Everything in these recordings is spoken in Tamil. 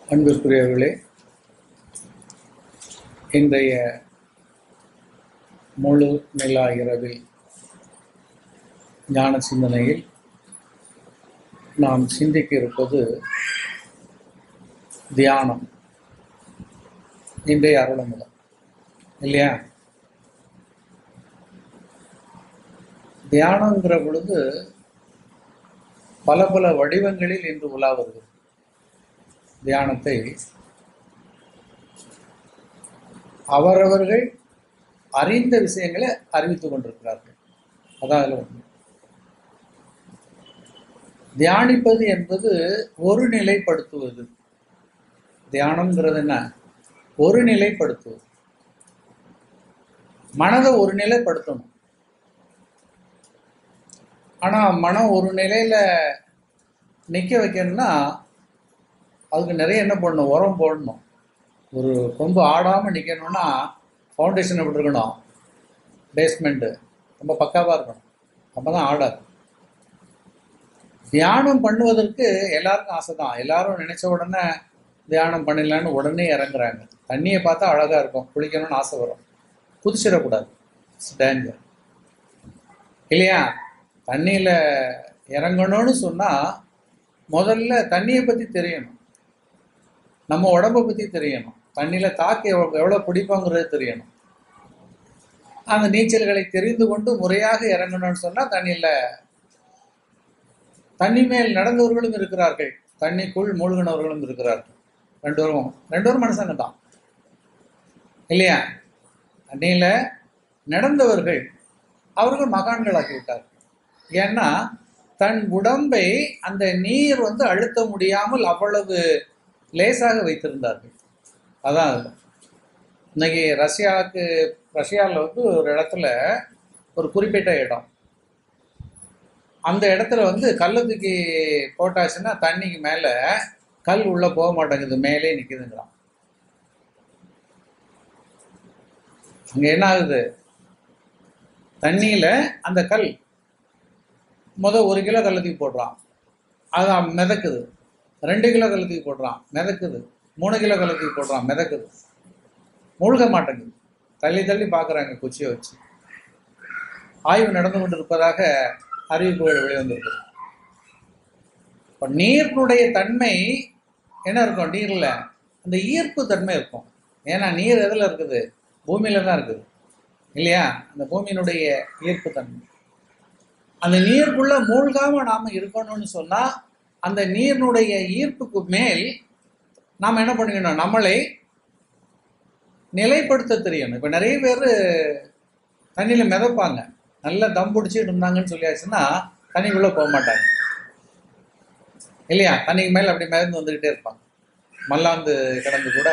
அன்பிற்குரியவர்களே இன்றைய முழு நிலா இரவில் ஞான சிந்தனையில் நாம் சிந்திக்க இருப்பது தியானம் இன்றைய அருளமுதம் இல்லையா தியானங்கிற பொழுது பல பல வடிவங்களில் இன்று உலா வருகிறது தியானத்தை அவரவர்கள் அறிந்த விஷயங்களை அறிவித்துக் கொண்டிருக்கிறார்கள் அதான் அதில் ஒன்று தியானிப்பது என்பது ஒரு நிலைப்படுத்துவது தியானம்ங்கிறது என்ன ஒரு நிலைப்படுத்துவது மனதை ஒரு நிலைப்படுத்தணும் ஆனா மனம் ஒரு நிலையில நிக்க வைக்கணும்னா அதுக்கு நிறைய என்ன பண்ணணும் உரம் போடணும் ஒரு கொம்பு ஆடாமல் நிற்கணும்னா ஃபவுண்டேஷன் எப்படி இருக்கணும் பேஸ்மெண்ட்டு ரொம்ப பக்காவாக இருக்கணும் அப்போ தான் ஆடாது தியானம் பண்ணுவதற்கு எல்லாருக்கும் ஆசை தான் எல்லாரும் நினைச்ச உடனே தியானம் பண்ணிடலான்னு உடனே இறங்குறாங்க தண்ணியை பார்த்தா அழகாக இருக்கும் குளிக்கணும்னு ஆசை வரும் குதிச்சிடக்கூடாது டேஞ்சர் இல்லையா தண்ணியில் இறங்கணும்னு சொன்னால் முதல்ல தண்ணியை பற்றி தெரியணும் நம்ம உடம்பை பற்றி தெரியணும் தண்ணியில் தாக்கி எவ்வளோ எவ்வளோ பிடிப்போங்கிறது தெரியணும் அந்த நீச்சல்களை தெரிந்து கொண்டு முறையாக இறங்கணும்னு சொன்னால் தண்ணியில் தண்ணி மேல் நடந்தவர்களும் இருக்கிறார்கள் தண்ணிக்குள் மூழ்கினவர்களும் இருக்கிறார்கள் ரெண்டு பேரும் ரெண்டு பேரும் மனுஷங்க தான் இல்லையா தண்ணியில் நடந்தவர்கள் அவர்கள் மகான்களாக்கி விட்டார் ஏன்னா தன் உடம்பை அந்த நீர் வந்து அழுத்த முடியாமல் அவ்வளவு லேசாக வைத்திருந்தார்கள் அதான் அது இன்னைக்கு ரஷ்யாவுக்கு ரஷ்யாவில் வந்து ஒரு இடத்துல ஒரு குறிப்பிட்ட இடம் அந்த இடத்துல வந்து கல்லை தூக்கி போட்டாச்சுன்னா தண்ணிக்கு மேலே கல் உள்ளே போக மாட்டேங்குது மேலே நிற்குதுங்கிறான் அங்கே என்ன ஆகுது தண்ணியில் அந்த கல் முத ஒரு கிலோ கல்லை தூக்கி போடுறான் அது மிதக்குது ரெண்டு கிலோ கலத்துக்கு போடுறான் மிதக்குது மூணு கிலோ கலத்துக்கு போடுறான் மிதக்குது மூழ்க மாட்டேங்குது தள்ளி தள்ளி பார்க்குறாங்க குச்சியை வச்சு ஆய்வு நடந்து கொண்டிருப்பதாக அறிவிப்புகள் வெளிவந்திருக்கு இப்போ நீரினுடைய தன்மை என்ன இருக்கும் நீரில் அந்த ஈர்ப்பு தன்மை இருக்கும் ஏன்னா நீர் எதில் இருக்குது பூமியில தான் இருக்குது இல்லையா அந்த பூமியினுடைய ஈர்ப்பு தன்மை அந்த நீருக்குள்ள மூழ்காம நாம இருக்கணும்னு சொன்னா அந்த நீரினுடைய ஈர்ப்புக்கு மேல் நாம் என்ன பண்ணிக்கணும் நம்மளை நிலைப்படுத்த தெரியணும் இப்போ நிறைய பேர் தண்ணியில் மிதப்பாங்க நல்லா தம் பிடிச்சிட்டு இருந்தாங்கன்னு சொல்லியாச்சுன்னா தண்ணிக்குள்ளே போக மாட்டாங்க இல்லையா தண்ணிக்கு மேலே அப்படி மிதந்து வந்துக்கிட்டே இருப்பாங்க மல்லாந்து கிடந்து கூட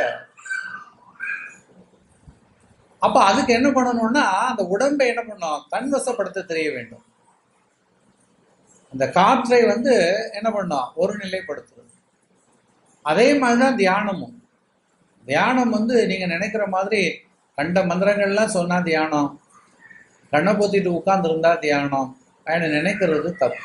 அப்போ அதுக்கு என்ன பண்ணணும்னா அந்த உடம்பை என்ன பண்ணும் தன்வசப்படுத்த தெரிய வேண்டும் அந்த காற்றை வந்து என்ன பண்ணோம் ஒரு நிலைப்படுத்துறது அதே மாதிரி தான் தியானமும் தியானம் வந்து நீங்கள் நினைக்கிற மாதிரி கண்ட மந்திரங்கள்லாம் சொன்னால் தியானம் கண்ணை பொத்திட்டு உட்கார்ந்துருந்தா தியானம் அப்படின்னு நினைக்கிறது தப்பு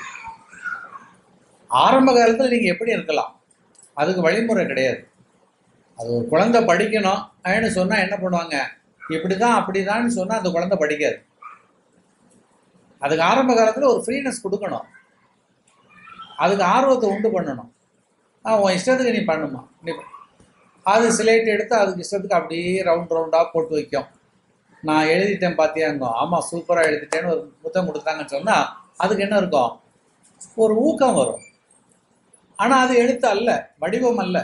ஆரம்ப காலத்தில் நீங்கள் எப்படி இருக்கலாம் அதுக்கு வழிமுறை கிடையாது அது ஒரு குழந்தை படிக்கணும் அப்படின்னு சொன்னால் என்ன பண்ணுவாங்க இப்படி தான் அப்படி தான் சொன்னால் அந்த குழந்தை படிக்காது அதுக்கு ஆரம்ப காலத்தில் ஒரு ஃப்ரீனஸ் கொடுக்கணும் அதுக்கு ஆர்வத்தை உண்டு பண்ணணும் உன் இஷ்டத்துக்கு நீ பண்ணுமா நீ அது சிலேட் எடுத்து அதுக்கு இஷ்டத்துக்கு அப்படியே ரவுண்ட் ரவுண்டாக போட்டு வைக்கும் நான் எழுதிட்டேன் பார்த்தியாங்க ஆமாம் சூப்பராக எழுதிட்டேன்னு ஒரு முத்தம் கொடுத்தாங்கன்னு சொன்னால் அதுக்கு என்ன இருக்கும் ஒரு ஊக்கம் வரும் ஆனால் அது எழுத்து அல்ல வடிவம் அல்ல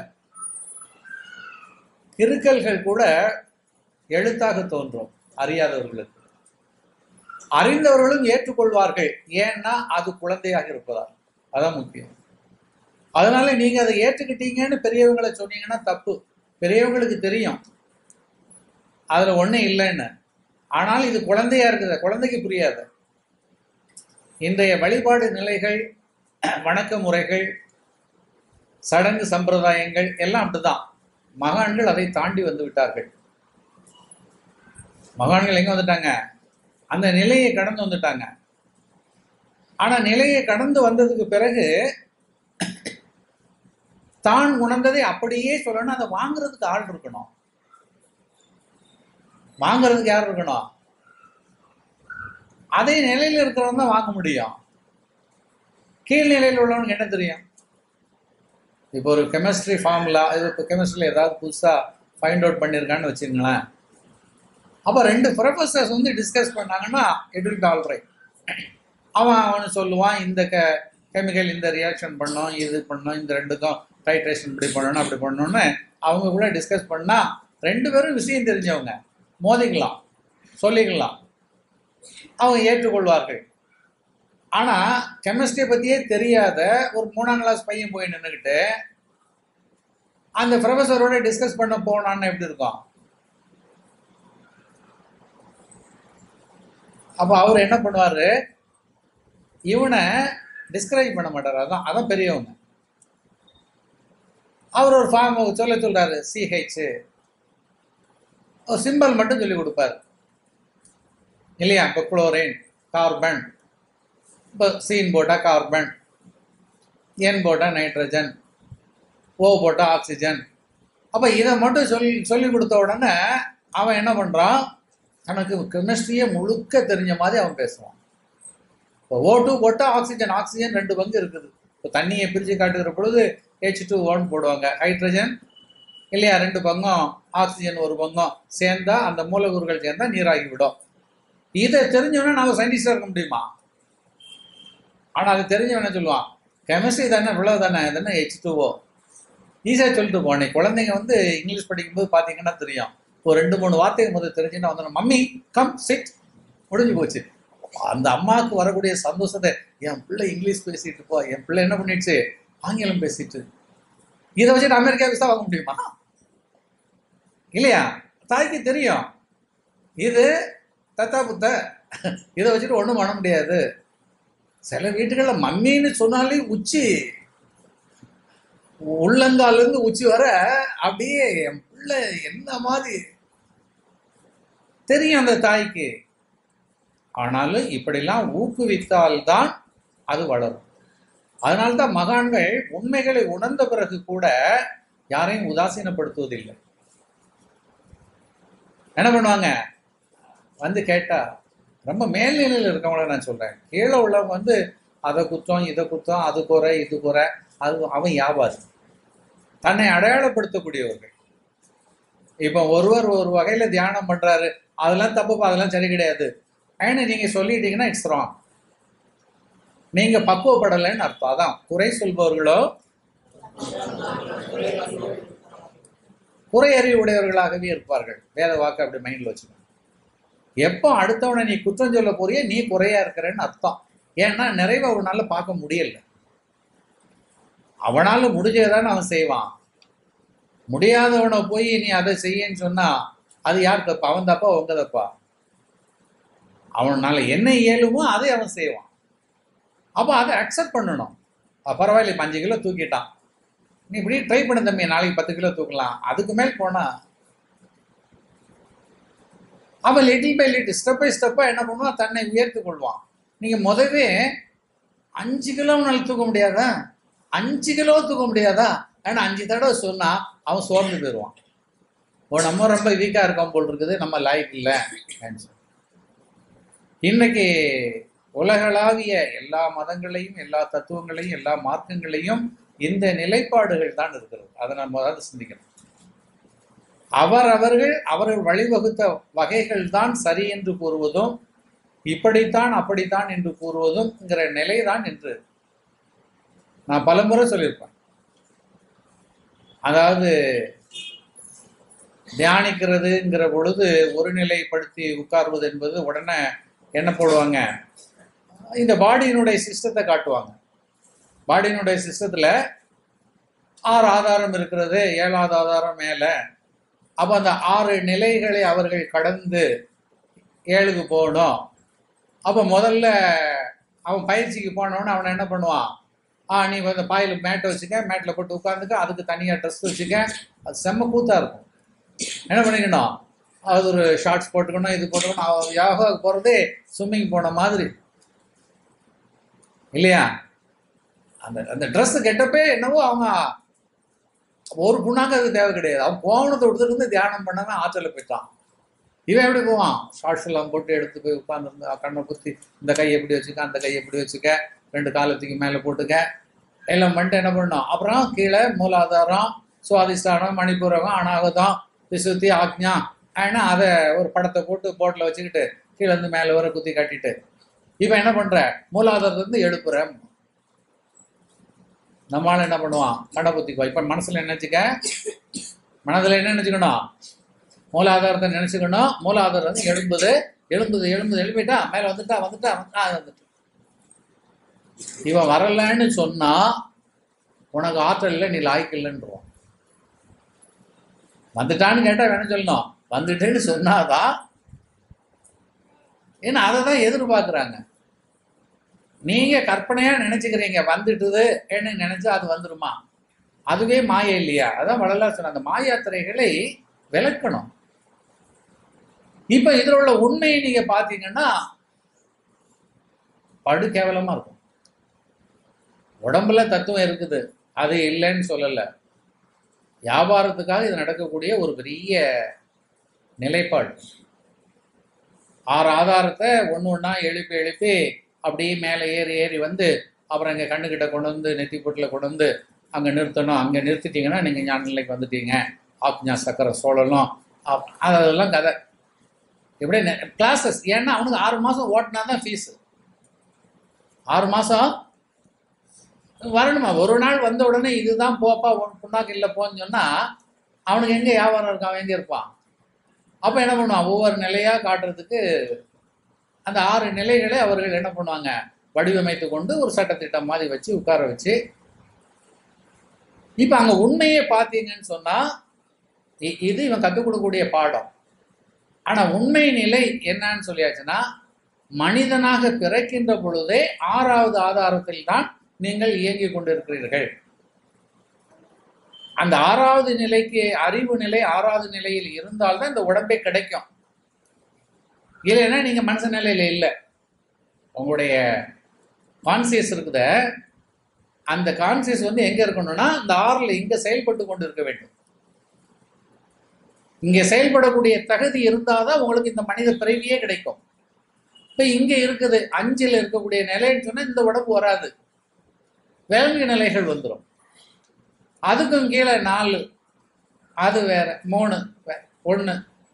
கிருக்கல்கள் கூட எழுத்தாக தோன்றும் அறியாதவர்களுக்கு அறிந்தவர்களும் ஏற்றுக்கொள்வார்கள் ஏன்னா அது குழந்தையாக இருப்பதால் அதான் முக்கியம் அதனால நீங்க அதை ஏற்றுக்கிட்டீங்கன்னு பெரியவங்களை சொன்னீங்கன்னா தப்பு பெரியவங்களுக்கு தெரியும் அதுல ஒன்றும் இல்லைன்னு ஆனால் இது குழந்தையா இருக்குது குழந்தைக்கு புரியாது இன்றைய வழிபாடு நிலைகள் வணக்க முறைகள் சடங்கு சம்பிரதாயங்கள் எல்லாம் அப்படிதான் மகான்கள் அதை தாண்டி வந்து விட்டார்கள் மகான்கள் எங்க வந்துட்டாங்க அந்த நிலையை கடந்து வந்துட்டாங்க ஆனா நிலையை கடந்து வந்ததுக்கு பிறகு தான் உணர்ந்ததை அப்படியே சொல்லணும் அதை வாங்குறதுக்கு ஆள் இருக்கணும் வாங்குறதுக்கு யார் இருக்கணும் அதே நிலையில் இருக்கிறவங்க தான் வாங்க முடியும் கீழ் நிலையில் உள்ளவனுக்கு என்ன தெரியும் இப்போ ஒரு கெமிஸ்ட்ரி ஃபார்முலா இது இப்போ கெமிஸ்ட்ரியில் ஏதாவது புதுசாக ஃபைண்ட் அவுட் பண்ணியிருக்கான்னு வச்சுங்களேன் அப்போ ரெண்டு ப்ரொஃபஸர்ஸ் வந்து டிஸ்கஸ் பண்ணாங்கன்னா இட் வில் ஆல் ரைட் அவன் அவனு சொல்லுவான் இந்த க கெமிக்கல் இந்த ரியாக்ஷன் பண்ணோம் இது பண்ணோம் இந்த ரெண்டுக்கும் டைட்ரேஷன் இப்படி பண்ணணும் அப்படி பண்ணணும்னு அவங்க கூட டிஸ்கஸ் பண்ணால் ரெண்டு பேரும் விஷயம் தெரிஞ்சவங்க மோதிக்கலாம் சொல்லிக்கலாம் அவங்க ஏற்றுக்கொள்வார்கள் ஆனால் கெமிஸ்ட்ரியை பற்றியே தெரியாத ஒரு மூணாம் கிளாஸ் பையன் போய் நின்றுக்கிட்டு அந்த ப்ரொஃபஸரோட டிஸ்கஸ் பண்ண போனான்னு எப்படி இருக்கும் அப்போ அவர் என்ன பண்ணுவார் இவனை டிஸ்கரேஜ் பண்ண மாட்டார் அதான் அதான் பெரியவங்க அவர் ஒரு ஃபார்ம் சொல்ல சொல்றாரு சிஹெச் ஒரு சிம்பல் மட்டும் சொல்லி கொடுப்பார் இல்லையா இப்போ குளோரின் கார்பன் இப்போ சீன் போட்டால் கார்பன் என் போட்டால் நைட்ரஜன் ஓ போட்டால் ஆக்சிஜன் அப்போ இதை மட்டும் சொல்லி சொல்லி கொடுத்த உடனே அவன் என்ன பண்ணுறான் தனக்கு கெமிஸ்ட்ரியே முழுக்க தெரிஞ்ச மாதிரி அவன் பேசுவான் இப்போ ஓ டூ போட்டால் ஆக்சிஜன் ஆக்சிஜன் ரெண்டு பங்கு இருக்குது இப்போ தண்ணியை பிரித்து காட்டுகிற பொழுது ஹெச் டூ ஒன் போடுவாங்க ஹைட்ரஜன் இல்லையா ரெண்டு பங்கம் ஆக்சிஜன் ஒரு பங்கம் சேர்ந்தா அந்த மூலக்கூறுகள் சேர்ந்தா நீராகி விடும் இதை தெரிஞ்சவன நம்ம சயின்டிஸ்டாக இருக்க முடியுமா ஆனால் அது தெரிஞ்சவன் என்ன சொல்லுவான் கெமிஸ்ட்ரி தானே இவ்வளவு தானே தானே ஹெச் டூஓ ஈஸியாக சொல்லிட்டு போனேன் குழந்தைங்க வந்து இங்கிலீஷ் படிக்கும்போது பார்த்தீங்கன்னா தெரியும் ஒரு ரெண்டு மூணு வார்த்தைகள் முதல் தெரிஞ்சுன்னா வந்து மம்மி கம் சிட் முடிஞ்சு போச்சு அந்த அம்மாவுக்கு வரக்கூடிய சந்தோஷத்தை என் பிள்ளை இங்கிலீஷ் பேசிட்டு போ என் பிள்ளை என்ன பண்ணிடுச்சு ஆங்கிலம் பேசிட்டு இதை வச்சுட்டு அமெரிக்கா விசா வாங்க முடியுமா இல்லையா தாய்க்கு தெரியும் இது தத்தா புத்த இதை வச்சுட்டு ஒன்றும் பண்ண முடியாது சில வீட்டுகளில் மம்மின்னு சொன்னாலே உச்சி உள்ளங்கால இருந்து உச்சி வர அப்படியே என் பிள்ளை என்ன மாதிரி தெரியும் அந்த தாய்க்கு ஆனாலும் இப்படிலாம் ஊக்குவித்தால்தான் அது வளரும் அதனால்தான் மகான்கள் உண்மைகளை உணர்ந்த பிறகு கூட யாரையும் உதாசீனப்படுத்துவதில்லை என்ன பண்ணுவாங்க வந்து கேட்டா ரொம்ப மேல்நிலையில் இருக்கவங்கள நான் சொல்றேன் கீழே உள்ளவங்க வந்து அதை குத்தம் இதை குத்தம் அது குறை இது குறை அது அவன் வியாபாரி தன்னை அடையாளப்படுத்தக்கூடியவர்கள் இப்போ ஒருவர் ஒரு வகையில தியானம் பண்றாரு அதெல்லாம் தப்புப்பா அதெல்லாம் சரி கிடையாது ஏன்னா நீங்க சொல்லிட்டீங்கன்னா இட்ஸ் ராங் நீங்க பக்குவப்படலைன்னு அர்த்தம் அதான் குறை சொல்பவர்களோ குறை அறிவு உடையவர்களாகவே இருப்பார்கள் வேத வாக்கு அப்படி மைண்ட்ல வச்சுக்கணும் எப்போ அடுத்தவனை நீ குற்றம் சொல்ல போறிய நீ குறையா இருக்கிறன்னு அர்த்தம் ஏன்னா நிறைவை அவனால பார்க்க முடியல அவனால முடிஞ்சதானே அவன் செய்வான் முடியாதவனை போய் நீ அதை செய்யன்னு சொன்னா அது யார் தப்பா அவன் தப்பா உங்க தப்பா அவனால என்ன இயலுமோ அதை அவன் செய்வான் அப்போ அதை அக்செப்ட் பண்ணணும் அஹ் பரவாயில்ல இப்ப அஞ்சு கிலோ தூக்கிட்டான் நீ இப்படி ட்ரை பண்ண தம்பி நாளைக்கு பத்து கிலோ தூக்கலாம் அதுக்கு மேல் போனா அவன் little by little step by ஸ்டெப்பா என்ன பண்ணுவான் தன்னை உயர்த்து கொள்வான் நீங்க முதவே அஞ்சு கிலோ உன்னால தூக்க முடியாதா அஞ்சு கிலோ தூக்க முடியாதா ஏன்னா அஞ்சு தடவை சொன்னா அவன் சோர்ந்து போயிடுவான் ஓ நம்ம ரொம்ப வீக்கா இருக்கோம் போல் இருக்குது நம்ம லாய்க்கு இல்லை இன்னைக்கு உலகளாவிய எல்லா மதங்களையும் எல்லா தத்துவங்களையும் எல்லா மார்க்கங்களையும் இந்த நிலைப்பாடுகள் தான் இருக்கிறது அதை நம்ம அதாவது சிந்திக்கணும் அவர் அவர்கள் அவர்கள் வழிவகுத்த வகைகள் தான் சரி என்று கூறுவதும் இப்படித்தான் அப்படித்தான் என்று கூறுவதும்ங்கிற நிலைதான் என்று நான் பலமுறை சொல்லியிருப்பேன் அதாவது தியானிக்கிறதுங்கிற பொழுது ஒருநிலைப்படுத்தி உட்கார்வது என்பது உடனே என்ன போடுவாங்க இந்த பாடியினுடைய சிஸ்டத்தை காட்டுவாங்க பாடியினுடைய சிஸ்டத்தில் ஆறு ஆதாரம் இருக்கிறது ஏழாவது ஆதாரம் மேலே அப்போ அந்த ஆறு நிலைகளை அவர்கள் கடந்து ஏழுக்கு போகணும் அப்போ முதல்ல அவன் பயிற்சிக்கு போனவொடனே அவனை என்ன பண்ணுவான் ஆ நீ வந்து பாயில் மேட்டை வச்சுக்க மேட்டில் போட்டு உட்காந்துக்க அதுக்கு தனியாக ட்ரெஸ் வச்சுக்க அது செம்ம கூத்தாக இருக்கும் என்ன பண்ணிக்கணும் அது ஒரு ஷார்ட்ஸ் போட்டுக்கணும் இது போட்டுக்கணும் அவன் யோகா போகிறதே ஸ்விம்மிங் போன மாதிரி இல்லையா அந்த அந்த ட்ரெஸ் கெட்டப்பே என்னவோ அவங்க ஒரு புண்ணாக்கு அது தேவை கிடையாது அவன் கோவணத்தை கொடுத்துட்டு இருந்து தியானம் பண்ணவன் ஆற்றல போயிட்டான் இவன் எப்படி போவான் ஷார்ட்ஸ் எல்லாம் போட்டு எடுத்து போய் உட்காந்துருந்து கண்ணை குத்தி இந்த கை எப்படி வச்சுக்க அந்த கை எப்படி வச்சுக்க ரெண்டு காலத்துக்கு மேலே போட்டுக்க எல்லாம் பண்ணிட்டு என்ன பண்ணணும் அப்புறம் கீழே மூலாதாரம் சுவாதிஷ்டானம் மணிப்பூரகம் அனாகதம் விசுத்தி ஆக்ஞா ஏன்னா அதை ஒரு படத்தை போட்டு போட்டில் வச்சுக்கிட்டு கீழே இருந்து மேலே வர குத்தி கட்டிட்டு இப்போ என்ன பண்ற மூலாதாரத்துல இருந்து எழுப்புற நம்மளால என்ன பண்ணுவான் மண்டை புத்திக்குவா இப்போ மனசுல என்ன நினைச்சுக்க மனதில் என்ன நினைச்சுக்கணும் மூலாதாரத்தை நினைச்சுக்கணும் மூலாதாரம் வந்து எழும்புது எழும்புது எழும்புது எழுப்பிட்டா மேலே வந்துட்டா வந்துட்டா வந்துட்டா வந்துட்டு இவன் வரலன்னு சொன்னா உனக்கு ஆற்றல் இல்லை நீ லாய்க்கு இல்லைன்றான் வந்துட்டான்னு கேட்டா வேணும் சொல்லணும் வந்துட்டேன்னு சொன்னாதான் ஏன்னா அதை தான் எதிர்பார்க்குறாங்க நீங்க கற்பனையா நினைச்சுக்கிறீங்க வந்துட்டுது என்ன நினைச்சா அது வந்துருமா அதுவே மாயை இல்லையா அதான் வள்ளலார் சொன்ன அந்த மாயாத்திரைகளை விளக்கணும் இப்ப இதுல உள்ள உண்மையை நீங்க பாத்தீங்கன்னா படு கேவலமா இருக்கும் உடம்புல தத்துவம் இருக்குது அது இல்லைன்னு சொல்லல வியாபாரத்துக்காக இது நடக்கக்கூடிய ஒரு பெரிய நிலைப்பாடு ஆறு ஆதாரத்தை ஒன்று ஒன்றா எழுப்பி எழுப்பி அப்படியே மேலே ஏறி ஏறி வந்து அப்புறம் இங்கே கண்ணுக்கிட்ட கொண்டு வந்து நெத்தி பொட்டில் கொண்டு வந்து அங்கே நிறுத்தணும் அங்கே நிறுத்திட்டீங்கன்னா நீங்கள் ஞான நிலைக்கு வந்துட்டீங்க ஆப்ஞா சக்கர சோழலும் அப்- அதெல்லாம் கதை இப்படியே கிளாஸஸ் ஏன்னா அவனுக்கு ஆறு மாதம் ஓட்டினா தான் ஃபீஸு ஆறு மாதம் வரணுமா ஒரு நாள் வந்த உடனே இதுதான் போப்பா உன் புண்ணாக்கு இல்லை போன்னு சொன்னால் அவனுக்கு எங்கே வியாபாரம் இருக்கான் அவன் எங்கே இருப்பான் அப்போ என்ன பண்ணுவான் ஒவ்வொரு நிலையாக காட்டுறதுக்கு அந்த ஆறு நிலைகளை அவர்கள் என்ன பண்ணுவாங்க வடிவமைத்து கொண்டு ஒரு சட்டத்திட்டம் மாதிரி வச்சு உட்கார வச்சு இப்போ அங்கே உண்மையை பார்த்தீங்கன்னு சொன்னால் இது இவன் கற்றுக் கொடுக்கக்கூடிய பாடம் ஆனால் உண்மை நிலை என்னன்னு சொல்லியாச்சுன்னா மனிதனாக பிறக்கின்ற பொழுதே ஆறாவது ஆதாரத்தில் தான் நீங்கள் இயங்கிக் கொண்டிருக்கிறீர்கள் அந்த ஆறாவது நிலைக்கு அறிவு நிலை ஆறாவது நிலையில் இருந்தால்தான் இந்த உடம்பே கிடைக்கும் இல்லைன்னா நீங்க மனச நிலையில இல்லை உங்களுடைய கான்சியஸ் இருக்குத அந்த கான்சியஸ் வந்து எங்க இருக்கணும்னா இந்த ஆறுல இங்க செயல்பட்டு கொண்டு இருக்க வேண்டும் இங்க செயல்படக்கூடிய தகுதி இருந்தாதான் உங்களுக்கு இந்த மனித பிறவியே கிடைக்கும் இப்ப இங்க இருக்குது அஞ்சுல இருக்கக்கூடிய நிலைன்னு சொன்னா இந்த உடம்பு வராது விலங்கு நிலைகள் வந்துடும் அதுக்கும் கீழே நாலு அது வேற மூணு வே- ஒண்ணு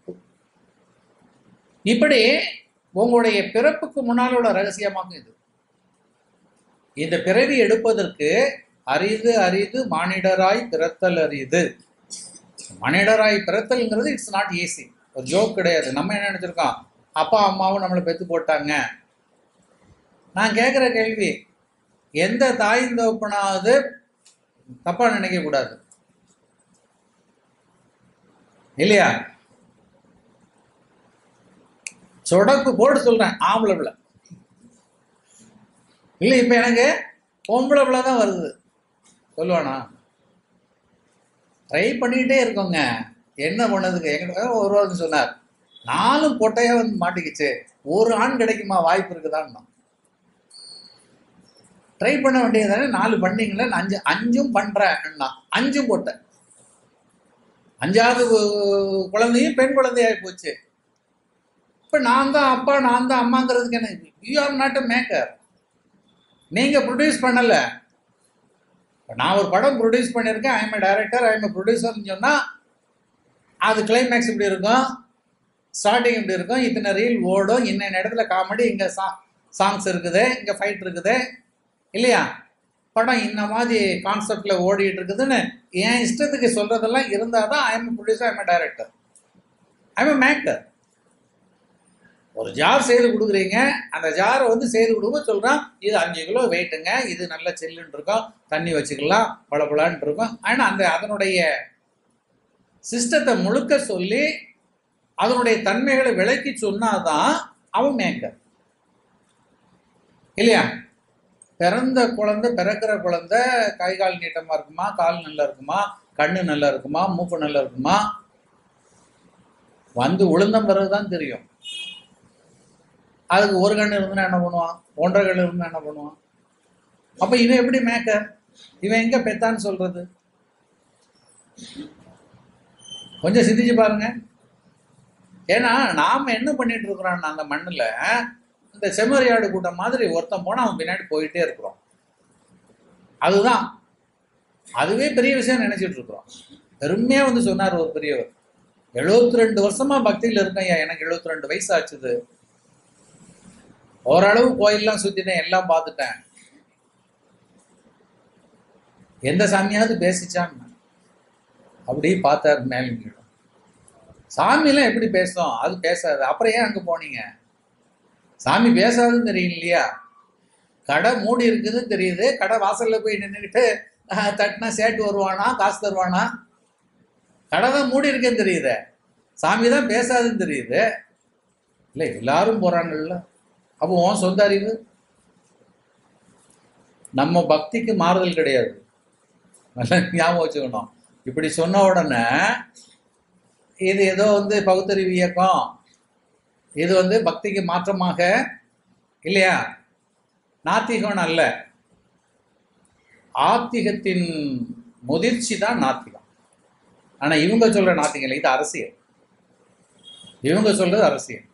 இப்படி உங்களுடைய பிறப்புக்கு முன்னால் உள்ள ரகசியமாகும் இது இந்த பிறவி எடுப்பதற்கு அரிது அரிது மானிடராய் பிறத்தல் அரிது மனிதராய் பிறத்தல்ங்கிறது இட்ஸ் நாட் ஈஸி ஒரு ஜோக் கிடையாது நம்ம என்ன நினைச்சிருக்கோம் அப்பா அம்மாவும் நம்மளை பெத்து போட்டாங்க நான் கேட்குற கேள்வி எந்த தாயின் தகப்பனாவது தப்பா நினைக்க கூடாது இல்லையா சொடக்கு போட்டு சொல்றேன் ஆம்பளை பிள்ளை இல்லை இப்ப எனக்கு பொம்பளை பிள்ளை தான் வருது சொல்லுவானா ட்ரை பண்ணிக்கிட்டே இருக்கோங்க என்ன பண்ணதுக்கு எங்கிட்ட ஒரு வாரம் சொன்னார் நாலும் பொட்டையா வந்து மாட்டிக்கிச்சு ஒரு ஆண் கிடைக்குமா வாய்ப்பு இருக்குதான்னா ட்ரை பண்ண வேண்டியதானே நாலு பண்ணீங்களே நான் அஞ்சு அஞ்சும் பண்றேன்னா அஞ்சும் போட்டேன் அஞ்சாவது கு- குழந்தையும் பெண் குழந்தையாகி போச்சு இப்ப நான் தான் அப்பா நான் தான் அம்மாங்கிறதுக்கு என்ன you are not a maker நீங்க ப்ரொடியூஸ் பண்ணல இப்ப நான் ஒரு படம் ப்ரொடியூஸ் பண்ணியிருக்கேன் ஐஎம் டைரக்டர் ஐஎம் ப்ரொடியூசர்னு சொன்னா அது கிளைமேக்ஸ் இப்படி இருக்கும் ஸ்டார்டிங் இப்படி இருக்கும் இத்தனை ரீல் ஓடும் இன்ன இடத்துல காமெடி இங்க சா சாங்ஸ் இருக்குது இங்க ஃபைட் இருக்குது இல்லையா படம் இந்த மாதிரி கான்செப்ட்ல ஓடிட்டு இருக்குதுன்னு என் இஷ்டத்துக்கு சொல்றதெல்லாம் இருந்தால் தான் I'm producer I'm director I'm maker ஒரு ஜார் செய்து கொடுக்குறீங்க அந்த ஜாரை வந்து செய்து கொடுக்கும்போது சொல்கிறான் இது அஞ்சு கிலோ வெயிட்டுங்க இது நல்ல சில்லுன்னு இருக்கும் தண்ணி வச்சுக்கலாம் பளபளன்னு இருக்கும் ஆனால் அந்த அதனுடைய சிஸ்டத்தை முழுக்க சொல்லி அதனுடைய தன்மைகளை விளக்கி சொன்னாதான் அவன் மேக்கர் இல்லையா பிறந்த குழந்தை பிறக்கிற குழந்தை கை கால் நீட்டமா இருக்குமா கால் நல்லா இருக்குமா கண்ணு நல்லா இருக்குமா மூக்கு நல்லா இருக்குமா வந்து உளுந்த பிறகுதான் தெரியும் அதுக்கு ஒரு கண்ணு இருந்தா என்ன பண்ணுவான் ஒன்றரை கண்ணு இருந்தா என்ன பண்ணுவான் அப்ப இவன் எப்படி மேக்கர் இவன் எங்க பெத்தான்னு சொல்றது கொஞ்சம் சிந்திச்சு பாருங்க ஏன்னா நாம என்ன பண்ணிட்டு இருக்கிறோம் அந்த மண்ணுல இந்த செம்மறியாடு கூட்டம் மாதிரி ஒருத்தன் போனா அவன் பின்னாடி போயிட்டே இருக்கிறோம் அதுதான் அதுவே பெரிய விஷயம் நினைச்சிட்டு இருக்கிறோம் பெருமையா வந்து சொன்னார் ஒரு பெரியவர் எழுபத்தி ரெண்டு வருஷமா பக்தியில இருக்கேன் ஐயா எனக்கு எழுபத்தி ரெண்டு வயசு ஆச்சுது ஓரளவு கோயில்லாம் சுத்திட்டேன் எல்லாம் பார்த்துட்டேன் எந்த சாமியாவது பேசிச்சான் அப்படி பார்த்தார் மேலும் கீழும் சாமியெல்லாம் எப்படி பேசும் அது பேசாது அப்புறம் ஏன் அங்க போனீங்க சாமி பேசாதுன்னு தெரியும் இல்லையா கடை மூடி இருக்குதுன்னு தெரியுது கடை வாசல்ல போய் நின்றுக்கிட்டு தட்டினா சேட்டு வருவானா காசு தருவானா கடை தான் மூடி இருக்குன்னு தெரியுது சாமி தான் பேசாதுன்னு தெரியுது இல்லை எல்லாரும் போறாங்கல்ல அப்போ உன் சொந்த அறிவு நம்ம பக்திக்கு மாறுதல் கிடையாது நல்லா ஞாபகம் வச்சுக்கணும் இப்படி சொன்ன உடனே இது ஏதோ வந்து பகுத்தறிவு இயக்கம் இது வந்து பக்திக்கு மாற்றமாக இல்லையா நாத்திகம் அல்ல ஆத்திகத்தின் முதிர்ச்சி தான் நாத்திகம் ஆனா இவங்க சொல்ற நாத்திகம் இல்லை இது அரசியல் இவங்க சொல்றது அரசியல்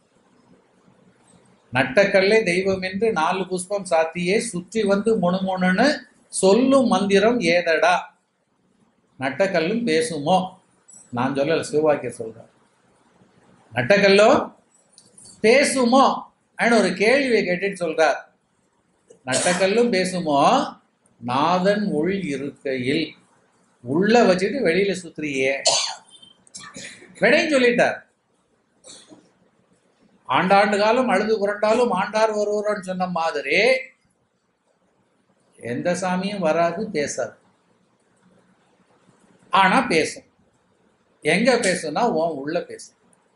நட்டக்கல்லே தெய்வம் என்று நாலு புஷ்பம் சாத்தியே சுற்றி வந்து முணுமுணுன்னு சொல்லும் மந்திரம் ஏதடா நட்டக்கல்லும் பேசுமோ நான் சொல்லல சிவவாக்கிய சொல்றேன் நட்டக்கல்லோ பேசுமோ அப்படின்னு ஒரு கேள்வியை கேட்டுட்டு சொல்றார் நட்டக்கல்லும் பேசுமோ நாதன் உள் இருக்கையில் உள்ள வச்சுட்டு வெளியில சுத்துறியே விடையும் சொல்லிட்டார் ஆண்டாண்டு காலம் அழுது புரண்டாலும் ஆண்டார் ஒருவரன்னு சொன்ன மாதிரி எந்த சாமியும் வராது பேசாது ஆனா பேசும் எங்க பேசும்னா உன் உள்ள பேசும்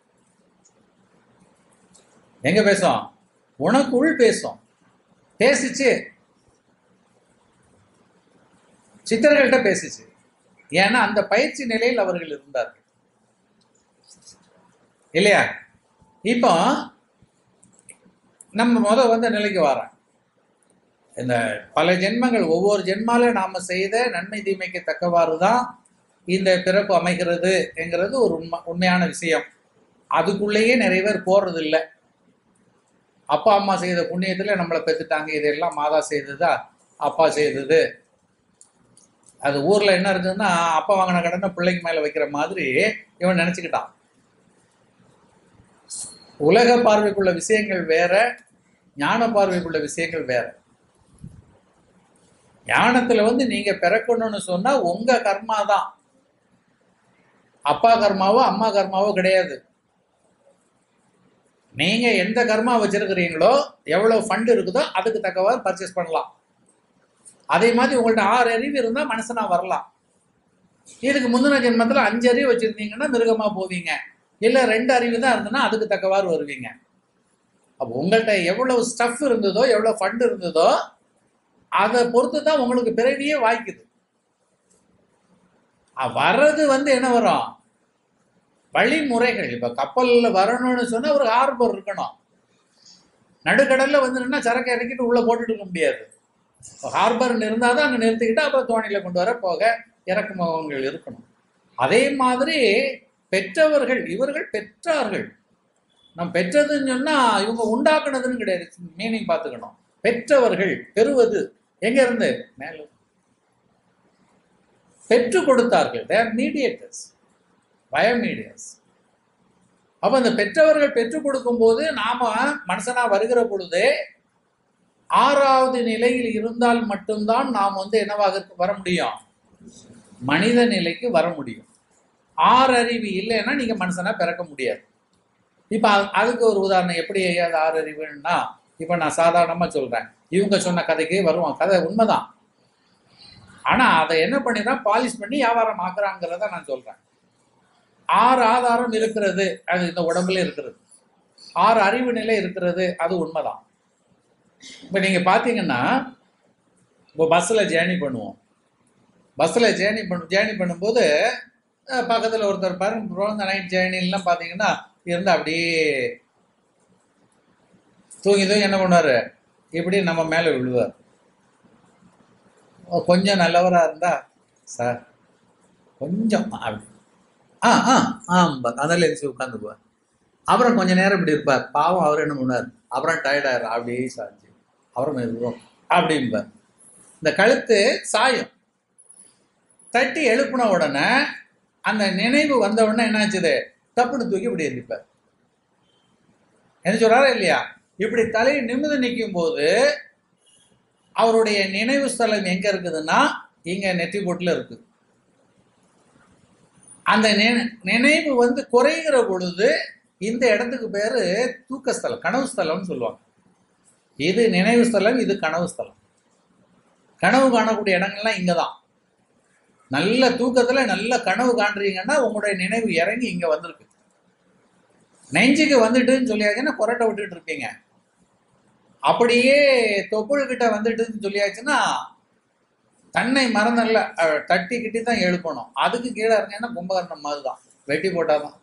எங்க பேசும் உனக்குள் பேசும் பேசிச்சு சித்தர்கள்ட்ட பேசிச்சு ஏன்னா அந்த பயிற்சி நிலையில் அவர்கள் இருந்தார்கள் இல்லையா இப்போ நம்ம முத வந்த நிலைக்கு வரோம் இந்த பல ஜென்மங்கள் ஒவ்வொரு ஜென்மால நாம செய்த நன்மை தீமைக்கு தக்கவாறு தான் இந்த பிறப்பு அமைகிறது என்கிறது ஒரு உண்மை உண்மையான விஷயம் அதுக்குள்ளேயே நிறைய பேர் போறது இல்லை அப்பா அம்மா செய்த புண்ணியத்துல நம்மளை பெற்றுட்டாங்க இதெல்லாம் மாதா செய்ததா அப்பா செய்தது அது ஊர்ல என்ன இருக்குதுன்னா அப்பா வாங்கின கடனை பிள்ளைக்கு மேல வைக்கிற மாதிரி இவன் நினைச்சுக்கிட்டான் உலக பார்வைக்குள்ள விஷயங்கள் வேற ஞான பார்வைக்குள்ள விஷயங்கள் வேற ஞானத்துல வந்து நீங்க பிறக்கணும்னு சொன்னா உங்க கர்மா தான் அப்பா கர்மாவோ அம்மா கர்மாவோ கிடையாது நீங்க எந்த கர்மா வச்சிருக்கிறீங்களோ எவ்வளவு ஃபண்ட் இருக்குதோ அதுக்கு தக்கவாறு பர்ச்சேஸ் பண்ணலாம் அதே மாதிரி உங்கள்ட்ட ஆறு அறிவு இருந்தா மனுஷனா வரலாம் இதுக்கு முந்தின ஜென்மத்துல அஞ்சு அறிவு வச்சிருந்தீங்கன்னா மிருகமா போவீங்க இல்ல ரெண்டு அறிவு தான் இருந்ததுன்னா அதுக்கு தக்கவாறு வருவீங்க அப்போ உங்கள்கிட்ட எவ்வளவு ஸ்டஃப் இருந்ததோ எவ்வளவு ஃபண்ட் இருந்ததோ அதை பொறுத்து தான் உங்களுக்கு பிறவியே வாய்க்குது அஹ் வர்றது வந்து என்ன வரும் வழிமுறைகள் இப்ப கப்பல்ல வரணும்னு சொன்னா ஒரு ஹார்பர் இருக்கணும் நடுக்கடல்ல வந்து நின்னா சரக்கு இறக்கிட்டு உள்ள போட்டுட்டு இருக்க முடியாது ஹார்பர் இருந்தால் தான் அங்கே நிறுத்திக்கிட்டு அப்புறம் தோணியில கொண்டு வர போக இறக்குமகங்கள் இருக்கணும் அதே மாதிரி பெற்றவர்கள் இவர்கள் பெற்றார்கள் நம் பெற்றதுன்னு சொன்னா இவங்க உண்டாக்குனதுன்னு கிடையாது மீனிங் பார்த்துக்கணும் பெற்றவர்கள் பெறுவது எங்க இருந்து மேல பெற்று கொடுத்தார்கள் தேர் மீடியேட்டர்ஸ் பயோமீடியர்ஸ் அப்ப அந்த பெற்றவர்கள் பெற்றுக் கொடுக்கும் போது நாம மனுஷனா வருகிற பொழுது ஆறாவது நிலையில் இருந்தால் மட்டும்தான் நாம் வந்து என்னவாக இருக்க- வர முடியும் மனித நிலைக்கு வர முடியும் ஆறறிவு இல்லைன்னா நீங்க மனுஷனா பிறக்க முடியாது இப்ப அது- அதுக்கு ஒரு உதாரணம் எப்படி அது ஆறறிவுன்னா இப்ப நான் சாதாரணமா சொல்றேன் இவங்க சொன்ன கதைக்கு வருவோம் கதை உண்மைதான் ஆனா அதை என்ன பண்ணிதான் பாலிஷ் பண்ணி வியாபாரம் ஆக்குறாங்கிறத நான் சொல்றேன் ஆறு ஆதாரம் இருக்கிறது அது இந்த உடம்புல இருக்கிறது ஆறு அறிவு நிலை இருக்கிறது அது உண்மைதான் இப்போ நீங்க பாத்தீங்கன்னா இப்போ பஸ்ஸில் ஜேர்னி பண்ணுவோம் பஸ்ஸில் ஜேர்னி பண்ணு ஜேர்னி பண்ணும்போது அஹ், பக்கத்துல ஒருத்தர் பாருங்க இந்த நைட் ஜேர்னிலாம் பார்த்தீங்கன்னா இருந்து அப்படியே தூங்கி தூங்கி என்ன பண்ணுவாரு இப்படி நம்ம மேலே விழுவார் கொஞ்சம் நல்லவரா இருந்தா சார் கொஞ்சம் அப்படி ஆ ஆ ஆ அதில் எழுச்சி உட்காந்துக்குவார் அப்புறம் கொஞ்ச நேரம் இப்படி இருப்பார் பாவம் அவர் என்ன பண்ணார் அப்புறம் டயர்ட் ஆயிரும் அப்படியே சாஞ்சு அப்புறம் மெதுவும் அப்படிம்பார் இந்த கழுத்து சாயும் தட்டி எழுப்பின உடனே அந்த நினைவு வந்த உடனே என்னாச்சுது தப்புன்னு தூக்கி இப்படி எந்திப்பார் என்ன சொல்றாரா இல்லையா இப்படி தலையை நிமிர்ந்து நிற்கும் போது அவருடைய நினைவு ஸ்தலம் எங்க இருக்குதுன்னா இங்க நெற்றி போட்டுல இருக்கு அந்த நினை- நினைவு வந்து குறைகிற பொழுது இந்த இடத்துக்கு பேரு தூக்க ஸ்தலம் கனவு ஸ்தலம்னு சொல்லுவாங்க இது நினைவு ஸ்தலம் இது கனவு ஸ்தலம் கனவு காணக்கூடிய இடங்கள்லாம் இங்கதான் நல்ல தூக்கத்துல நல்ல கனவு காண்றீங்கன்னா உங்களுடைய நினைவு இறங்கி இங்க வந்திருக்கு நெஞ்சுக்கு வந்துட்டுன்னு சொல்லியாச்சுன்னா கொரட்டை விட்டுட்டு இருப்பீங்க அப்படியே தொப்புள் கிட்ட வந்துட்டுன்னு சொல்லியாச்சுன்னா தன்னை மறந்தல்ல அஹ், தட்டி கிட்டி தான் எழுப்பணும் அதுக்கு கீழே இருங்கன்னா கும்பகர்ணம் மாதிரி தான் வெட்டி போட்டாதான்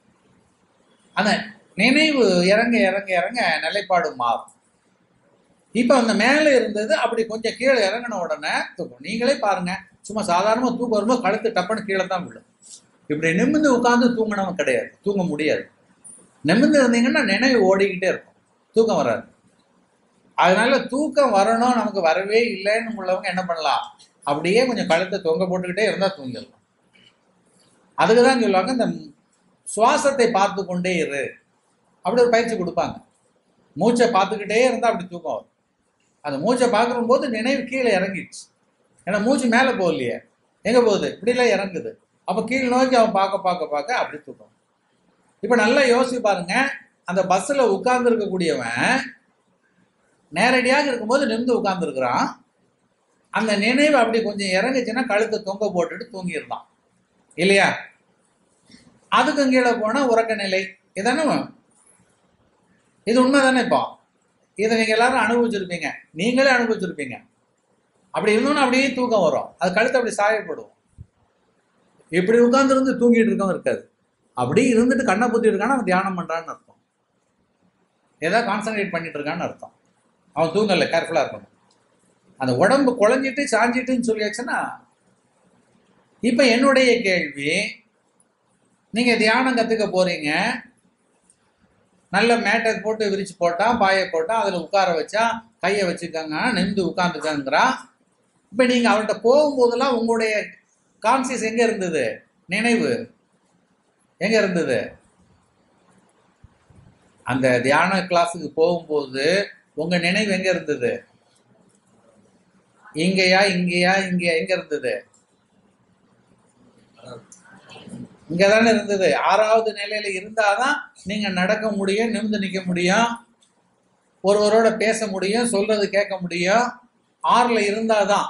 அந்த நினைவு இறங்க இறங்க இறங்க நிலைப்பாடு மாறும் இப்போ அந்த மேலே இருந்தது அப்படி கொஞ்சம் கீழே இறங்கின உடனே தூக்கம் நீங்களே பாருங்க சும்மா சாதாரணமாக தூக்கம் வரும்போது கழுத்து டப்புன்னு கீழே தான் விழும் இப்படி நிமிர்ந்து உட்காந்து தூங்கினவன் கிடையாது தூங்க முடியாது நிமிர்ந்து இருந்தீங்கன்னா நினைவு ஓடிக்கிட்டே இருக்கும் தூக்கம் வராது அதனால தூக்கம் வரணும் நமக்கு வரவே இல்லைன்னு உள்ளவங்க என்ன பண்ணலாம் அப்படியே கொஞ்சம் கழுத்தை தொங்க போட்டுக்கிட்டே இருந்தால் தூங்கிடலாம் அதுக்கு தான் சொல்லுவாங்க இந்த சுவாசத்தை பார்த்து கொண்டே இரு அப்படி ஒரு பயிற்சி கொடுப்பாங்க மூச்சை பார்த்துக்கிட்டே இருந்தால் அப்படி தூக்கம் வரும் அந்த மூச்சை பார்க்குற போது நினைவு கீழே இறங்கிடுச்சு ஏன்னா மூச்சு மேலே போகலையே எங்கே போகுது இப்படிலாம் இறங்குது அப்போ கீழ் நோக்கி அவன் பார்க்க பார்க்க பார்க்க அப்படி தூக்கம் இப்போ நல்லா யோசிச்சு பாருங்க அந்த பஸ்ஸில் உட்கார்ந்து இருக்கக்கூடியவன் நேரடியாக இருக்கும்போது நிமிந்து உட்கார்ந்துருக்கிறான் அந்த நினைவு அப்படி கொஞ்சம் இறங்குச்சுன்னா கழுத்தை தொங்க போட்டுட்டு தூங்கிடலாம் இல்லையா அதுக்கும் கீழே போனா உறக்க நிலை இதானே இது உண்மை தானே இப்போ இதை நீங்க எல்லாரும் அனுபவிச்சிருப்பீங்க நீங்களே அனுபவிச்சிருப்பீங்க அப்படி இருந்தோம்னா அப்படியே தூக்கம் வரும் அது கழுத்து அப்படி சாயப்படும் இப்படி உட்கார்ந்துருந்து தூங்கிட்டு இருக்கவும் இருக்காது அப்படி இருந்துட்டு கண்ணை புத்திட்டு இருக்கான்னு அவன் தியானம் பண்றான்னு அர்த்தம் ஏதாவது கான்சன்ட்ரேட் பண்ணிட்டு இருக்கான்னு அர்த்தம் அவன் தூங்கல கேர்ஃபுல்லா இருக்கணும் அந்த உடம்பு குழஞ்சிட்டு சாஞ்சிட்டுன்னு சொல்லியாச்சுன்னா இப்ப என்னுடைய கேள்வி நீங்க தியானம் கத்துக்க போறீங்க நல்ல மேட்டை போட்டு விரிச்சு போட்டான் பாயை போட்டான் அதுல உட்கார வச்சா கையை வச்சுக்கோங்க நிமிந்து உட்காந்துக்கங்கிறான் இப்ப நீங்க அவன்கிட்ட போகும்போதெல்லாம் உங்களுடைய கான்சியஸ் எங்க இருந்தது நினைவு எங்க இருந்தது அந்த தியான கிளாஸுக்கு போகும்போது உங்க நினைவு எங்க இருந்தது இங்கயா இங்கயா இங்க எங்க இருந்தது இங்க தானே இருந்தது ஆறாவது நிலையில இருந்தாதான் நீங்க நடக்க முடியும் நிமிர்ந்து நிக்க முடியும் ஒருவரோட பேச முடியும் சொல்றது கேட்க முடியும் ஆறுல இருந்தாதான்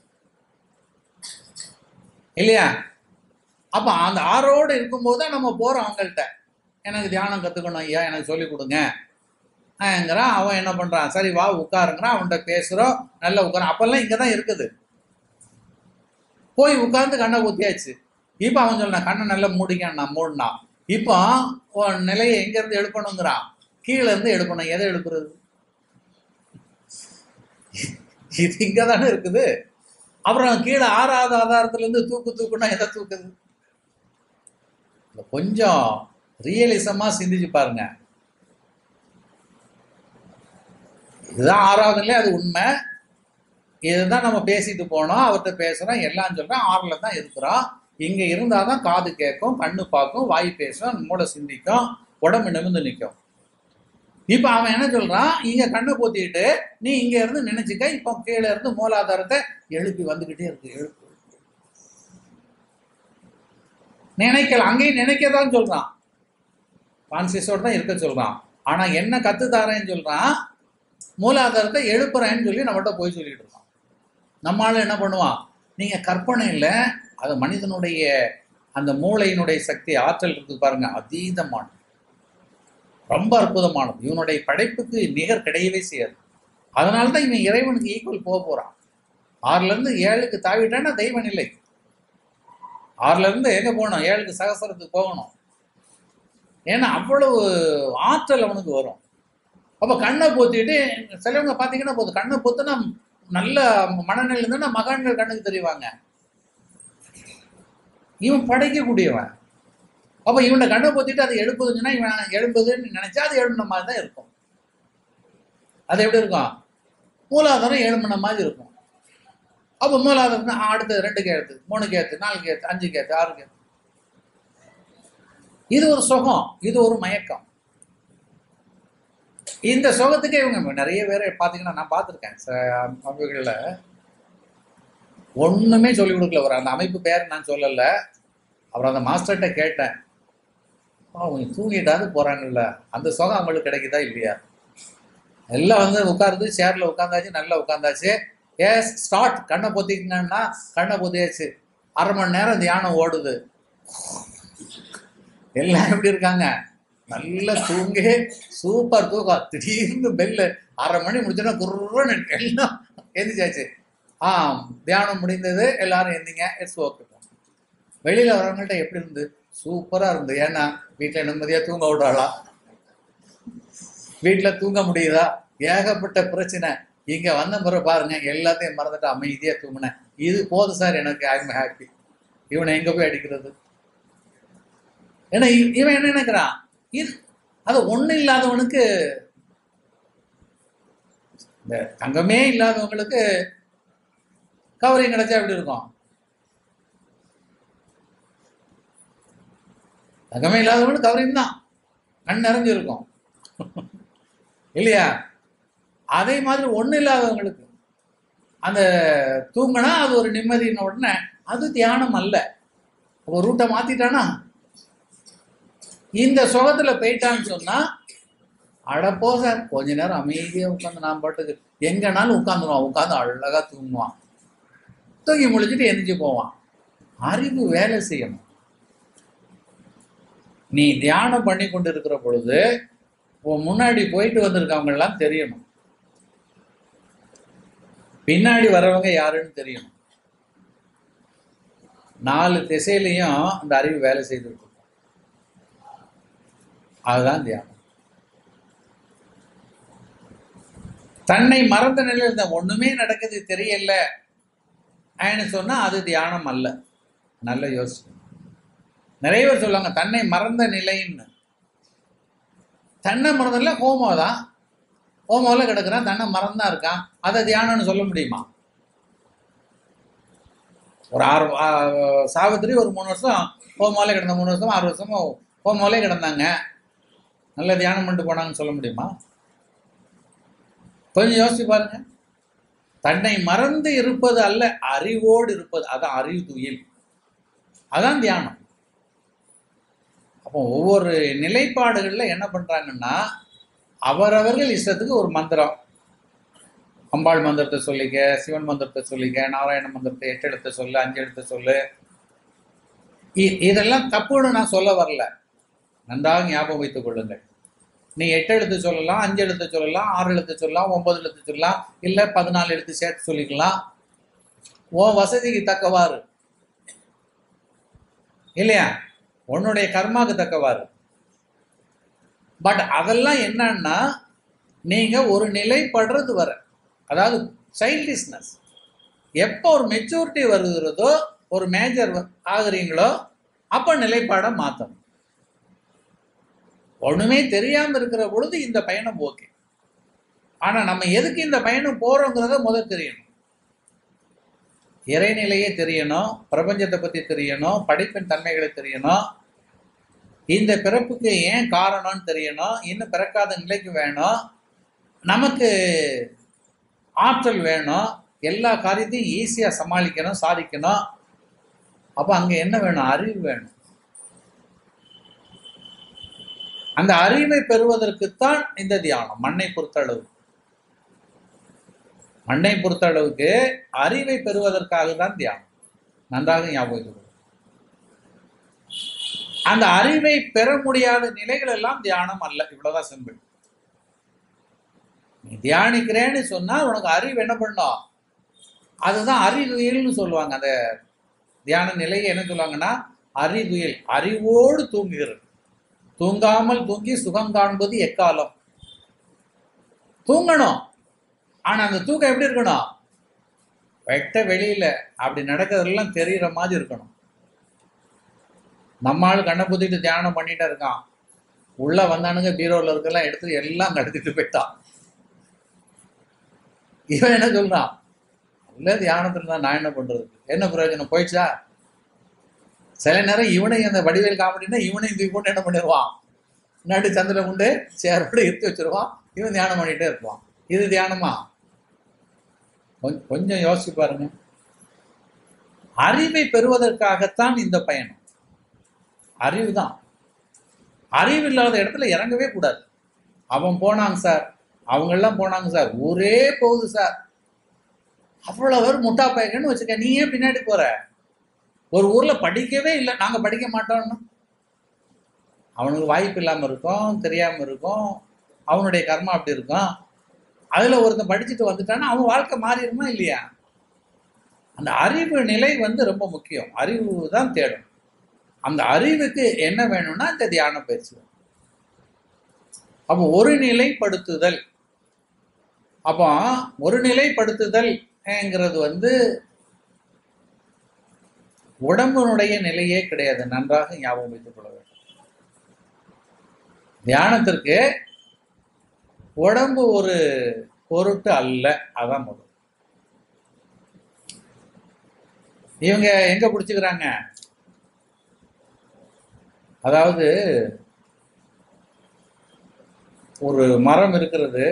இல்லையா அப்ப அந்த ஆறோடு இருக்கும்போது தான் நம்ம போறோம் அவங்கள்ட்ட எனக்கு தியானம் கத்துக்கணும் ஐயா எனக்கு சொல்லி கொடுங்க ங்கிறான் அவன் என்ன பண்றான் சரி வா உட்காருங்கிறான் அவன்கிட்ட பேசுறோம் நல்லா உட்கார அப்பெல்லாம் இங்க தான் இருக்குது போய் உட்கார்ந்து கண்ணை குத்தியாச்சு இப்போ அவன் சொல்றான் கண்ணை நல்லா மூடிக்கான் நான் மூடினான் இப்போ உன் நிலையை எங்க இருந்து எழுப்பணுங்கிறான் கீழே இருந்து எடுக்கணும் எதை எழுப்புறது இது இங்க தானே இருக்குது அப்புறம் கீழே ஆறாவது ஆதாரத்துல இருந்து தூக்கு தூக்குனா எதை தூக்குது கொஞ்சம் ரியலிசமா சிந்திச்சு பாருங்க இதுதான் ஆறாவது நிலை அது உண்மை இதுதான் நம்ம பேசிட்டு போனோம் அவர்கிட்ட பேசுறோம் எல்லாம் சொல்றோம் ஆறுல தான் இருக்கிறோம் இங்க இருந்தாதான் காது கேட்கும் கண்ணு பார்க்கும் வாய் பேசும் மூளை சிந்திக்கும் உடம்பு நிமிர்ந்து நிற்கும் இப்ப அவன் என்ன சொல்றான் இங்க கண்ணை போத்திட்டு நீ இங்க இருந்து நினைச்சுக்க இப்போ கீழே இருந்து மூலாதாரத்தை எழுப்பி வந்துகிட்டே இருக்கு எழுப்பு நினைக்கல அங்கேயும் நினைக்கதான் சொல்றான் கான்சியஸோட தான் இருக்க சொல்றான் ஆனா என்ன கத்து தாரேன்னு சொல்றான் மூலாதாரத்தை எழுப்புறேன்னு சொல்லி நம்மகிட்ட போய் சொல்லிட்டு இருக்கான் நம்மளால என்ன பண்ணுவான் நீங்க கற்பனை இல்லை அது மனிதனுடைய அந்த மூளையினுடைய சக்தி ஆற்றல் இருக்குது பாருங்க அதீதமான ரொம்ப அற்புதமானது இவனுடைய படைப்புக்கு நிகர் கிடையவே செய்யாது அதனால தான் இவன் இறைவனுக்கு ஈக்குவல் போக போறான் ஆறுல இருந்து ஏழுக்கு தாவிட்டான்னா தெய்வ நிலை ஆறுல இருந்து எங்க போகணும் ஏழுக்கு சகசரத்துக்கு போகணும் ஏன்னா அவ்வளவு ஆற்றல் அவனுக்கு வரும் அப்ப கண்ணை பொத்திட்டு சிலவங்க பாத்தீங்கன்னா போதும் கண்ணை பொத்துனா நல்ல மனநிலை இருந்தா மகான்கள் கண்ணுக்கு தெரிவாங்க இவன் படைக்கக்கூடியவன் அப்ப இவனை கண்ணை பொத்திட்டு அது எழுப்புதுன்னா இவன் எழுப்புதுன்னு நினைச்சா அது எழுப்பின மாதிரி தான் இருக்கும் அது எப்படி இருக்கும் மூலாதாரம் எழுப்பின மாதிரி இருக்கும் அப்போ மூலாதாரம்னா அடுத்தது ரெண்டு கேத்து மூணு கேத்து நாலு கேத்து அஞ்சு கேத்து ஆறு கேத்து இது ஒரு சுகம் இது ஒரு மயக்கம் இந்த சுகத்துக்கே இவங்க நிறைய பேர் பார்த்தீங்கன்னா நான் பார்த்துருக்கேன் அமைப்புகளில் ஒண்ணுமே சொல்லி கொடுக்கல ஒரு அந்த அமைப்பு பேர் நான் சொல்லல அப்புறம் அந்த மாஸ்டர்கிட்ட கேட்டேன் அவங்க தூங்கிட்டாவது போறாங்கல்ல அந்த சுகம் அவங்களுக்கு கிடைக்குதா இல்லையா எல்லாம் வந்து உட்கார்ந்து சேர்ல உட்காந்தாச்சு நல்லா உட்காந்தாச்சு ஏஸ் ஸ்டார்ட் கண்ணை பொத்திக்கங்கன்னா கண்ணை பொத்தியாச்சு அரை மணி நேரம் தியானம் ஓடுது எல்லாம் எப்படி இருக்காங்க நல்லா தூங்கி சூப்பர் தூக்கம் திடீர்னு பெல்லு அரை மணி முடிச்சோன்னா குர்ரன்னு எல்லாம் எந்திரிச்சாச்சு ஆ தியானம் முடிந்தது எல்லாரும் எந்திங்க இட்ஸ் ஓகே வெளியில வரவங்கள்ட்ட எப்படி இருந்து சூப்பரா இருந்து ஏன்னா வீட்டுல நிம்மதியா தூங்க விடுறாளா வீட்டுல தூங்க முடியுதா ஏகப்பட்ட பிரச்சனை இங்க வந்த முறை பாருங்க எல்லாத்தையும் மறந்துட்டு அமைதியா தூங்கினேன் இது போதும் சார் எனக்கு ஐ எம் ஹாப்பி இவனை எங்க போய் அடிக்கிறது ஏன்னா இ- இவன் என்ன நினைக்கிறான் இது அது ஒண்ணு இல்லாதவனுக்கு இந்த தங்கமே இல்லாதவங்களுக்கு கவரிங் கிடைச்சா எப்படி இருக்கும் தங்கமே இல்லாதவனுக்கு கவரிங் தான் கண் நிறைஞ்சு இருக்கும் இல்லையா அதே மாதிரி ஒண்ணு இல்லாதவங்களுக்கு அந்த தூங்கினா அது ஒரு நிம்மதின உடனே அது தியானம் அல்ல ஒரு ரூட்டை மாத்திட்டானா இந்த சுகத்துல போயிட்டான்னு சொன்னா அடப்போ சார் கொஞ்ச நேரம் அமைதியா உட்காந்து நான் பாட்டுக்கு எங்கனாலும் உட்காந்துருவான் உட்காந்து அழகா தூங்குவான் தூங்கி முழிச்சிட்டு எந்திரிச்சு போவான் அறிவு வேலை செய்யணும் நீ தியானம் பண்ணி கொண்டு இருக்கிற பொழுது உன் முன்னாடி போயிட்டு வந்திருக்கவங்க எல்லாம் தெரியணும் பின்னாடி வரவங்க யாருன்னு தெரியணும் நாலு திசையிலையும் அந்த அறிவு வேலை செய்துட்டு இருக்கும் அதுதான் தியானம் தன்னை மறந்த நிலையில் இருந்த ஒண்ணுமே நடக்குது தெரியல ஆன்னு சொன்னா அது தியானம் அல்ல நல்ல யோசனை நிறைய பேர் சொல்லுவாங்க தன்னை மறந்த நிலைன்னு தன்னை மறந்தல ஹோமோ தான் ஹோமோல கிடக்குறான் தன்னை மறந்தா இருக்கான் அதை தியானம்னு சொல்ல முடியுமா ஒரு ஆறு ஆ- சாவித்திரி ஒரு மூணு வருஷம் ஹோமோல கிடந்த மூணு வருஷம் ஆறு வருஷமா ஹோமோலே கிடந்தாங்க நல்ல தியானம் பண்ணிட்டு போனாங்கன்னு சொல்ல முடியுமா கொஞ்சம் யோசிச்சு பாருங்க தன்னை மறந்து இருப்பது அல்ல அறிவோடு இருப்பது அதான் அறிவு துயில் அதான் தியானம் அப்போ ஒவ்வொரு நிலைப்பாடுகள்ல என்ன பண்றாங்கன்னா அவரவர்கள் இஷ்டத்துக்கு ஒரு மந்திரம் அம்பாள் மந்திரத்தை சொல்லிக்க சிவன் மந்திரத்தை சொல்லிக்க நாராயண மந்திரத்தை எட்டு எழுத்த சொல்லு அஞ்சு எழுத்த சொல்லு இ- இதெல்லாம் தப்புன்னு நான் சொல்ல வரல நன்றாக ஞாபகம் வைத்துக் கொள்ளுங்கள் நீ எட்டு எழுத்து சொல்லலாம் அஞ்சு எழுத்து சொல்லலாம் ஆறு எழுத்து சொல்லலாம் ஒன்பது எழுத்து சொல்லலாம் இல்ல பதினாலு எழுத்து சேர்த்து சொல்லிக்கலாம் உன் வசதிக்கு தக்கவாறு இல்லையா உன்னுடைய கர்மாக்கு தக்கவாறு பட் அதெல்லாம் என்னன்னா நீங்க ஒரு நிலைப்படுறது வர அதாவது சைல்டிஷ்னஸ் எப்போ ஒரு மெச்சூரிட்டி வருகிறதோ ஒரு மேஜர் ஆகுறீங்களோ அப்போ நிலைப்பாடை மாற்றணும் ஒண்ணுமே தெரியாம இருக்கிற பொழுது இந்த பயணம் ஓகே ஆனா நம்ம எதுக்கு இந்த பயணம் போறோங்கிறத முதல் தெரியணும் இறைநிலையே தெரியணும் பிரபஞ்சத்தை பத்தி தெரியணும் படைப்பின் தன்மைகளை தெரியணும் இந்த பிறப்புக்கு ஏன் காரணம்னு தெரியணும் இன்னும் பிறக்காத நிலைக்கு வேணும் நமக்கு ஆற்றல் வேணும் எல்லா காரியத்தையும் ஈஸியா சமாளிக்கணும் சாதிக்கணும் அப்ப அங்க என்ன வேணும் அறிவு வேணும் அந்த அறிவை பெறுவதற்குத்தான் இந்த தியானம் மண்ணை பொறுத்தளவு மண்ணை பொறுத்தளவுக்கு அறிவை பெறுவதற்காக தான் தியானம் நன்றாக ஞாபகம் வைத்துக் கொள்ளுங்கள். அந்த அறிவை பெற முடியாத நிலைகள் எல்லாம் தியானம் அல்ல இவ்வளவுதான் சிம்பிள் நீ தியானிக்கிறேன்னு சொன்னா உனக்கு அறிவு என்ன பண்ணும் அதுதான் அறிதுயில்னு சொல்லுவாங்க அந்த தியான நிலையை என்ன சொல்லுவாங்கன்னா அறிதுயில் அறிவோடு தூங்குகிறது தூங்காமல் தூங்கி சுகம் காண்பது எக்காலம் தூங்கணும் ஆனா அந்த தூக்கம் எப்படி இருக்கணும் வெட்ட வெளியில அப்படி நடக்கிறதெல்லாம் தெரியற மாதிரி இருக்கணும் நம்ம ஆள் கண்ணை புத்திட்டு தியானம் பண்ணிட்டே இருக்கான் உள்ள வந்தானுங்க பீரோவில் இருக்கலாம் எடுத்து எல்லாம் கடத்திட்டு போயிட்டான் இவன் என்ன சொல்றான் இல்ல தியானத்துல தான் நான் என்ன பண்றது என்ன பிரயோஜனம் போயிடுச்சா சில நேரம் இவனை அந்த வடிவேல் காமெடினா இவனையும் தூக்கி போட்டு என்ன பண்ணிடுவான் நடு சந்திரன் கொண்டு சேரோட எடுத்து வச்சிருவான் இவன் தியானம் பண்ணிட்டே இருப்பான் இது தியானமா கொஞ்ச- கொஞ்சம் யோசிச்சு பாருங்க அறிவை பெறுவதற்காகத்தான் இந்த பயணம் அறிவு தான் அறிவு இல்லாத இடத்துல இறங்கவே கூடாது அவன் போனாங்க சார் அவங்கெல்லாம் போனாங்க சார் ஊரே போகுது சார் அவ்வளவு பேர் முட்டா பையன்னு வச்சுக்க நீ ஏன் பின்னாடி போற ஒரு ஊர்ல படிக்கவே இல்லை நாங்க படிக்க மாட்டோம்னா அவனுக்கு வாய்ப்பு இல்லாம இருக்கும் தெரியாம இருக்கும் அவனுடைய கர்மா அப்படி இருக்கும் அதுல ஒருத்தன் படிச்சுட்டு வந்துட்டான்னா அவன் வாழ்க்கை மாறிடுமா இல்லையா அந்த அறிவு நிலை வந்து ரொம்ப முக்கியம் அறிவு தான் தேடும் அந்த அறிவுக்கு என்ன வேணும்னா இந்த தியான பயிற்சி வேணும். அப்போ ஒரு நிலைப்படுத்துதல் அப்போ ஒரு நிலைப்படுத்துதல்ங்கிறது வந்து உடம்பினுடைய நிலையே கிடையாது நன்றாக ஞாபகம் வைத்துக் கொள்ள வேண்டும் தியானத்திற்கு உடம்பு ஒரு பொருட்டு அல்ல அதான் முதல் இவங்க எங்க பிடிச்சுக்கிறாங்க அதாவது ஒரு மரம் இருக்கிறது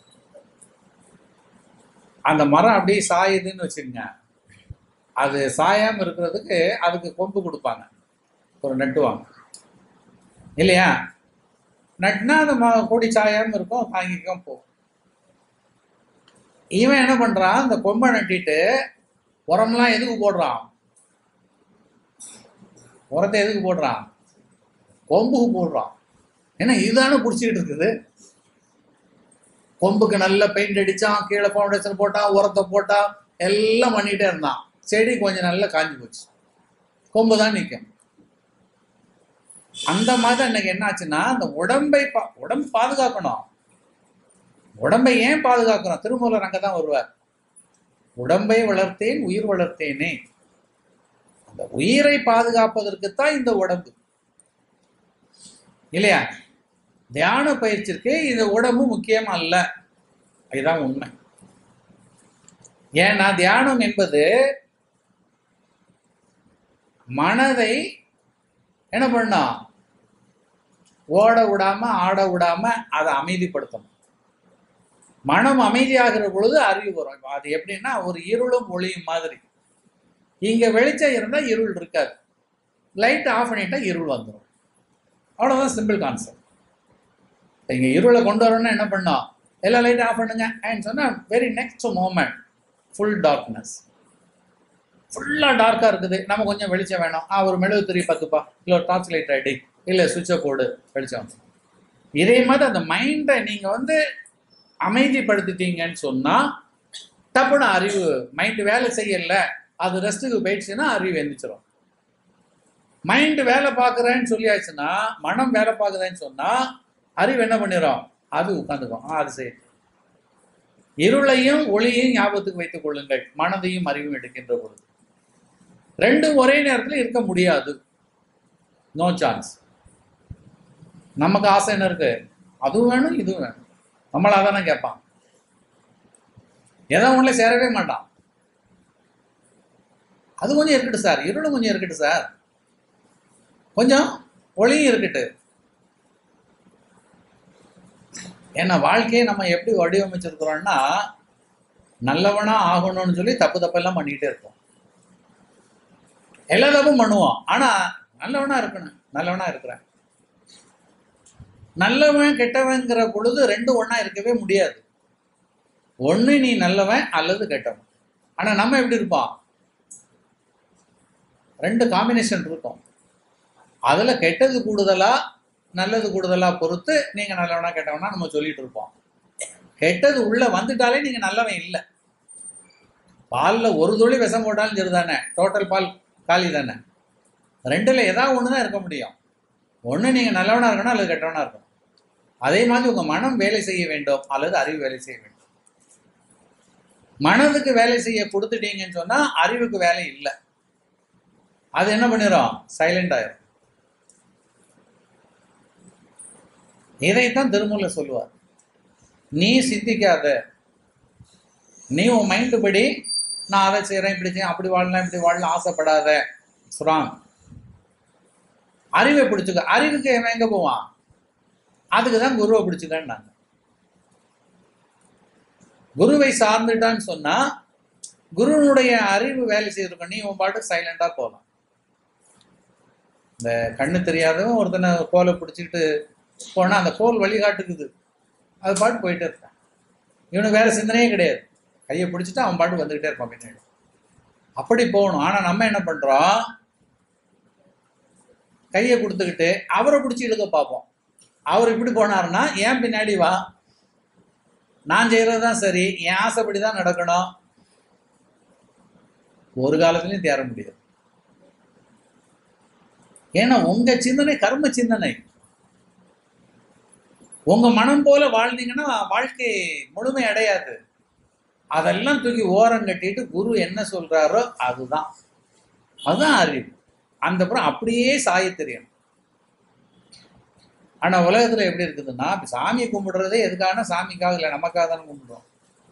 அந்த மரம் அப்படியே சாயுதுன்னு வச்சுக்கோங்க அது சாயாம இருக்கிறதுக்கு அதுக்கு கொம்பு கொடுப்பாங்க ஒரு நட்டுவாங்க இல்லையா நட்டுனா அந்த ம- கொடி சாயாம இருக்கும் தாங்கிக்கும் போகும் இவன் என்ன பண்றான் அந்த கொம்பை நட்டிட்டு உரம்லாம் எதுக்கு போடுறான் உரத்தை எதுக்கு போடுறான் கொம்புக்கு போடுறான் ஏன்னா இதுதானே பிடிச்சிக்கிட்டு இருக்குது கொம்புக்கு நல்ல பெயிண்ட் அடிச்சான் கீழே ஃபவுண்டேஷன் போட்டான் உரத்தை போட்டான் எல்லாம் பண்ணிட்டே இருந்தான் செடி கொஞ்சம் நல்லா காஞ்சி போச்சு கொம்பு தான் நிற்கும் அந்த மாதிரி இன்னைக்கு என்ன ஆச்சுன்னா அந்த உடம்பை பா உடம்பு பாதுகாக்கணும் உடம்பை ஏன் பாதுகாக்கணும் திருமூலர் அங்கே தான் வருவார் உடம்பை வளர்த்தேன் உயிர் வளர்த்தேனே அந்த உயிரை பாதுகாப்பதற்குத்தான் இந்த உடம்பு இல்லையா தியான பயிற்சிக்கு இந்த உடம்பு முக்கியம் அல்ல இதுதான் உண்மை ஏன்னா தியானம் என்பது மனதை என்ன பண்ணும் ஓட விடாம ஆட விடாம அதை அமைதிப்படுத்தணும் மனம் அமைதியாகிற பொழுது அறிவு வரும் இப்ப அது எப்படின்னா ஒரு இருளும் ஒளியும் மாதிரி இங்க வெளிச்சம் இருந்தா இருள் இருக்காது லைட் ஆஃப் பண்ணிட்டா இருள் வந்துடும் அவ்வளவுதான் சிம்பிள் கான்செப்ட் இங்க இருளை கொண்டு வரணும்னா என்ன பண்ணோம் எல்லா லைட்டும் ஆஃப் பண்ணுங்க and சொன்னா very next moment full darkness ஃபுல்லாக டார்க்காக இருக்குது நம்ம கொஞ்சம் வெளிச்சம் வேணும் ஆ ஒரு மெழுகு திரி பத்துப்பா இல்லை ஒரு டார்ச் லைட் அடி இல்லை சுவிட்சை போடு வெளிச்சம் இதே மாதிரி அந்த மைண்டை நீங்கள் வந்து அமைதிப்படுத்திட்டீங்கன்னு சொன்னால் டப்புன்னு அறிவு மைண்டு வேலை செய்யல அது ரெஸ்ட்டுக்கு போயிடுச்சுன்னா அறிவு எந்திரிச்சிடும் மைண்டு வேலை பார்க்குறேன்னு சொல்லியாச்சுன்னா மனம் வேலை பார்க்குறேன்னு சொன்னால் அறிவு என்ன பண்ணிடும் அது உட்காந்துக்கும் ஆ அது சரி இருளையும் ஒளியையும் ஞாபகத்துக்கு வைத்துக் கொள்ளுங்கள் மனதையும் அறிவும் எடுக்கின்ற பொழுது ரெண்டும் ஒரே நேரத்தில் இருக்க முடியாது நோ சான்ஸ் நமக்கு ஆசை என்ன இருக்கு அதுவும் வேணும் இதுவும் வேணும் நம்மள அதானே கேட்பான் எதோ ஒண்ணுல சேரவே மாட்டான் அது கொஞ்சம் இருக்கட்டும் சார் இருளும் கொஞ்சம் இருக்கட்டும் சார் கொஞ்சம் ஒளியும் இருக்கட்டு ஏன்னா வாழ்க்கையை நம்ம எப்படி வடிவமைச்சிருக்கிறோம்னா நல்லவனா ஆகணும்னு சொல்லி தப்பு தப்பெல்லாம் பண்ணிக்கிட்டே இருப்போம் எல்லா தப்பும் பண்ணுவோம் ஆனா நல்லவனா இருக்கணும் நல்லவனா இருக்கிறேன் நல்லவன் கெட்டவன்கிற பொழுது ரெண்டும் ஒண்ணா இருக்கவே முடியாது ஒண்ணு நீ நல்லவன் அல்லது கெட்டவன் ஆனா நம்ம எப்படி இருப்போம் ரெண்டு காம்பினேஷன் இருக்கும் அதுல கெட்டது கூடுதலா நல்லது கூடுதலா பொறுத்து நீங்க நல்லவனா கெட்டவனா நம்ம சொல்லிட்டு இருப்போம் கெட்டது உள்ள வந்துட்டாலே நீங்க நல்லவன் இல்லை பால்ல ஒரு துளி விஷம் போட்டாலும் சரிதானே டோட்டல் பால் காலி தானே ரெண்டுல ஏதாவது ஒன்று தான் இருக்க முடியும் ஒன்று நீங்கள் நல்லவனா இருக்கணும் அல்லது கெட்டவனா இருக்கணும் அதே மாதிரி உங்க மனம் வேலை செய்ய வேண்டும் அல்லது அறிவு வேலை செய்ய வேண்டும் மனதுக்கு வேலை செய்ய கொடுத்துட்டீங்கன்னு சொன்னா அறிவுக்கு வேலை இல்லை அது என்ன பண்ணிடும் சைலண்ட் ஆயிரும் இதைத்தான் திருமூல சொல்லுவார் நீ சிந்திக்காத நீ உன் மைண்டு படி நான் அதை செய்கிறேன் இப்படி செய்யேன் அப்படி வாழலாம் இப்படி வாழலாம் ஆசைப்படாத ஸ்ட்ராங் அறிவை பிடிச்சுக்க அறிவுக்கு இவன் எங்க போவான் அதுக்கு தான் குருவை பிடிச்சுக்கன்னாங்க குருவை சார்ந்துட்டான்னு சொன்னா குருனுடைய அறிவு வேலை செய்திருக்கும் நீ உன் பாட்டு சைலண்டா போகலாம் இந்த கண்ணு தெரியாதவன் ஒருத்தனை கோலை பிடிச்சிக்கிட்டு போனா அந்த கோல் வழிகாட்டுக்குது அது பாட்டு போயிட்டே இருக்கான் இவனுக்கு வேற சிந்தனையே கிடையாது கையை பிடிச்சிட்டு அவன் பாட்டு வந்துகிட்டே இருப்பான் பின்னாடி அப்படி போகணும் ஆனா நம்ம என்ன பண்றோம் கையை கொடுத்துக்கிட்டு அவரை பிடிச்சி இழுக்க பார்ப்போம் அவர் இப்படி போனாருன்னா ஏன் பின்னாடி வா நான் செய்யறது தான் சரி என் ஆசைப்படி தான் நடக்கணும் ஒரு காலத்துலயும் தேர முடியாது ஏன்னா உங்க சிந்தனை கர்ம சிந்தனை உங்க மனம் போல வாழ்ந்தீங்கன்னா வாழ்க்கை முழுமை அடையாது அதெல்லாம் தூக்கி ஓரம் கட்டிட்டு குரு என்ன சொல்றாரோ அதுதான் அதுதான் அறிவு அந்த புறம் அப்படியே சாய தெரியும் ஆனா உலகத்துல எப்படி இருக்குதுன்னா இப்ப சாமியை கும்பிடுறதே எதுக்கான சாமிக்காக இல்லை நமக்காக தானே கும்பிடுறோம்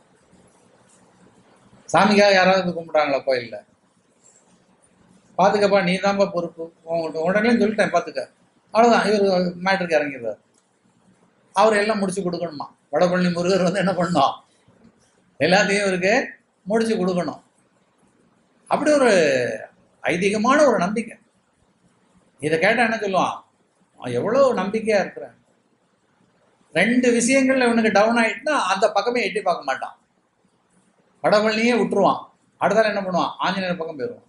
சாமிக்காக யாராவது போய் கும்பிடுறாங்களா கோயில்ல பாத்துக்கப்பா நீ தான்ப்பா பொறுப்பு உங்கள்கிட்ட உடனே சொல்லிட்டேன் பாத்துக்க அவ்வளவுதான் இவர் மேட்ருக்கு இறங்கிடுறாரு அவர் எல்லாம் முடிச்சு கொடுக்கணுமா வடபழனி முருகர் வந்து என்ன பண்ணோம் எல்லாத்தையும் இவருக்கு முடிச்சு கொடுக்கணும் அப்படி ஒரு ஐதீகமான ஒரு நம்பிக்கை இதை கேட்டா என்ன சொல்லுவான் அவன் எவ்வளவு நம்பிக்கையா இருக்கிறான் ரெண்டு விஷயங்கள்ல இவனுக்கு டவுன் ஆயிட்டுனா அந்த பக்கமே எட்டி பார்க்க மாட்டான் வடபழனியே விட்டுருவான் அடுத்தால என்ன பண்ணுவான் ஆஞ்சநேயர் பக்கம் போயிடுவான்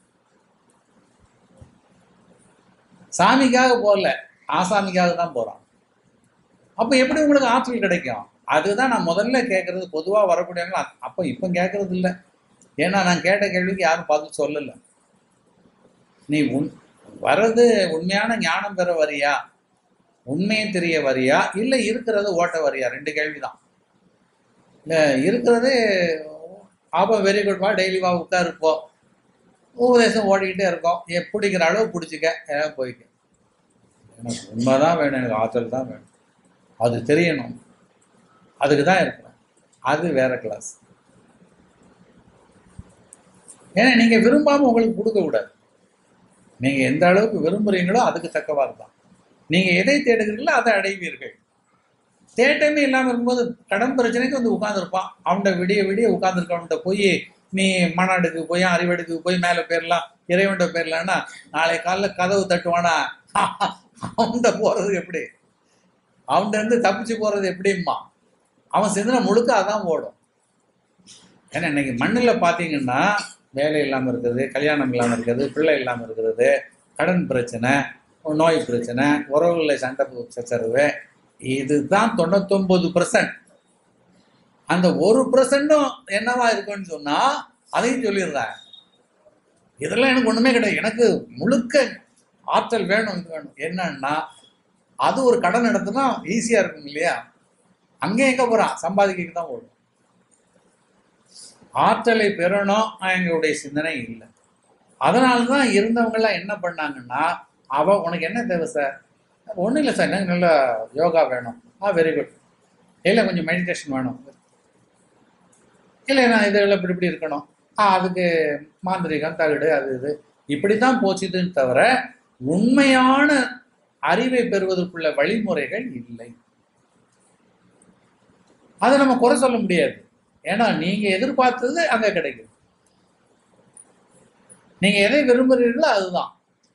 சாமிக்காக போகல ஆசாமிக்காக தான் போறான் அப்ப எப்படி உங்களுக்கு ஆற்றல் கிடைக்கும் அதுதான் நான் முதல்ல கேட்கறது பொதுவா வரக்கூடியவங்க அப்ப இப்ப கேட்கறது இல்லை ஏன்னா நான் கேட்ட கேள்விக்கு யாரும் பதில் சொல்லல நீ உன் வர்றது உண்மையான ஞானம் பெற வரியா உண்மையை தெரிய வரியா இல்லை இருக்கிறது ஓட்ட வரியா ரெண்டு கேள்விதான் இல்லை இருக்கிறது ஆப்போ வெரி குட் வா டெய்லி வா உட்காருப்போ உபதேசம் ஓடிக்கிட்டே இருக்கோம் எ- பிடிக்கிற அளவு பிடிச்சிக்க ஏதாவது போய்க்க எனக்கு உண்மைதான் வேணும் எனக்கு ஆற்றல் தான் வேணும் அது தெரியணும் அதுக்கு தான் இருக்கிறேன் அது வேற கிளாஸ் ஏன்னா நீங்க விரும்பாம உங்களுக்கு கொடுக்க கூடாது நீங்க எந்த அளவுக்கு விரும்புறீங்களோ அதுக்கு தக்கவாறு தான் நீங்க எதை தேடுகிறீங்களோ அதை அடைவீர்கள் தேட்டமே இல்லாம இருக்கும்போது கடன் பிரச்சனைக்கு வந்து உட்கார்ந்துருப்பான் அவன்கிட்ட விடிய விடிய உட்கார்ந்துருக்கவன்கிட்ட போய் நீ மாநாடுக்கு போய் அறிவடுக்கு போய் மேலே போயிடலாம் இறைவன்கிட்ட போயிடலான்னா நாளை காலைல கதவு தட்டுவானா அவன்கிட்ட போறது எப்படி அவன்கிட்ட இருந்து தப்பிச்சு போறது எப்படிம்மா அவன் சிந்தனை முழுக்க அதான் ஓடும் ஏன்னா இன்னைக்கு மண்ணில் பார்த்தீங்கன்னா வேலை இல்லாமல் இருக்கிறது கல்யாணம் இல்லாமல் இருக்கிறது பிள்ளை இல்லாமல் இருக்கிறது கடன் பிரச்சனை நோய் பிரச்சனை உறவுகளை சண்டை சச்சரவு இதுதான் தொண்ணூத்தொன்பது பர்சன்ட் அந்த ஒரு பர்சன்டும் என்னவா இருக்குன்னு சொன்னா அதையும் சொல்லிடுறேன் இதெல்லாம் எனக்கு ஒண்ணுமே கிடையாது எனக்கு முழுக்க ஆற்றல் வேணும் இது வேணும் என்னன்னா அது ஒரு கடன் எடுத்துனா ஈஸியா இருக்கும் இல்லையா அங்கே எங்க போறான் சம்பாதிக்க தான் ஓடும் ஆற்றலை பெறணும் எங்களுடைய சிந்தனை இல்லை அதனால தான் இருந்தவங்கெல்லாம் என்ன பண்ணாங்கன்னா அவ உனக்கு என்ன தேவை சார் ஒன்றும் இல்லை சார் எனக்கு நல்ல யோகா வேணும் ஆ வெரி குட் இல்லை கொஞ்சம் மெடிடேஷன் வேணும் இல்லை நான் இதில் இப்படி இப்படி இருக்கணும் ஆ அதுக்கு மாந்திரிகம் தகுடு அது இது இப்படி தான் போச்சுதுன்னு தவிர உண்மையான அறிவை பெறுவதற்குள்ள வழிமுறைகள் இல்லை அதை நம்ம குறை சொல்ல முடியாது ஏன்னா நீங்க எதிர்பார்த்தது அங்க கிடைக்குது நீங்க எதை விரும்புறீர்களோ அதுதான்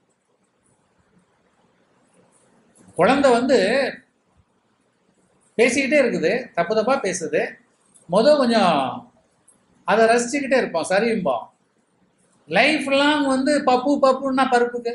குழந்தை வந்து பேசிக்கிட்டே இருக்குது தப்பு தப்பா பேசுது முத கொஞ்சம் அதை ரசிச்சுக்கிட்டே இருப்போம் சரியும்போம் லைஃப் லாங் வந்து பப்பு பப்புன்னா பருப்புக்கு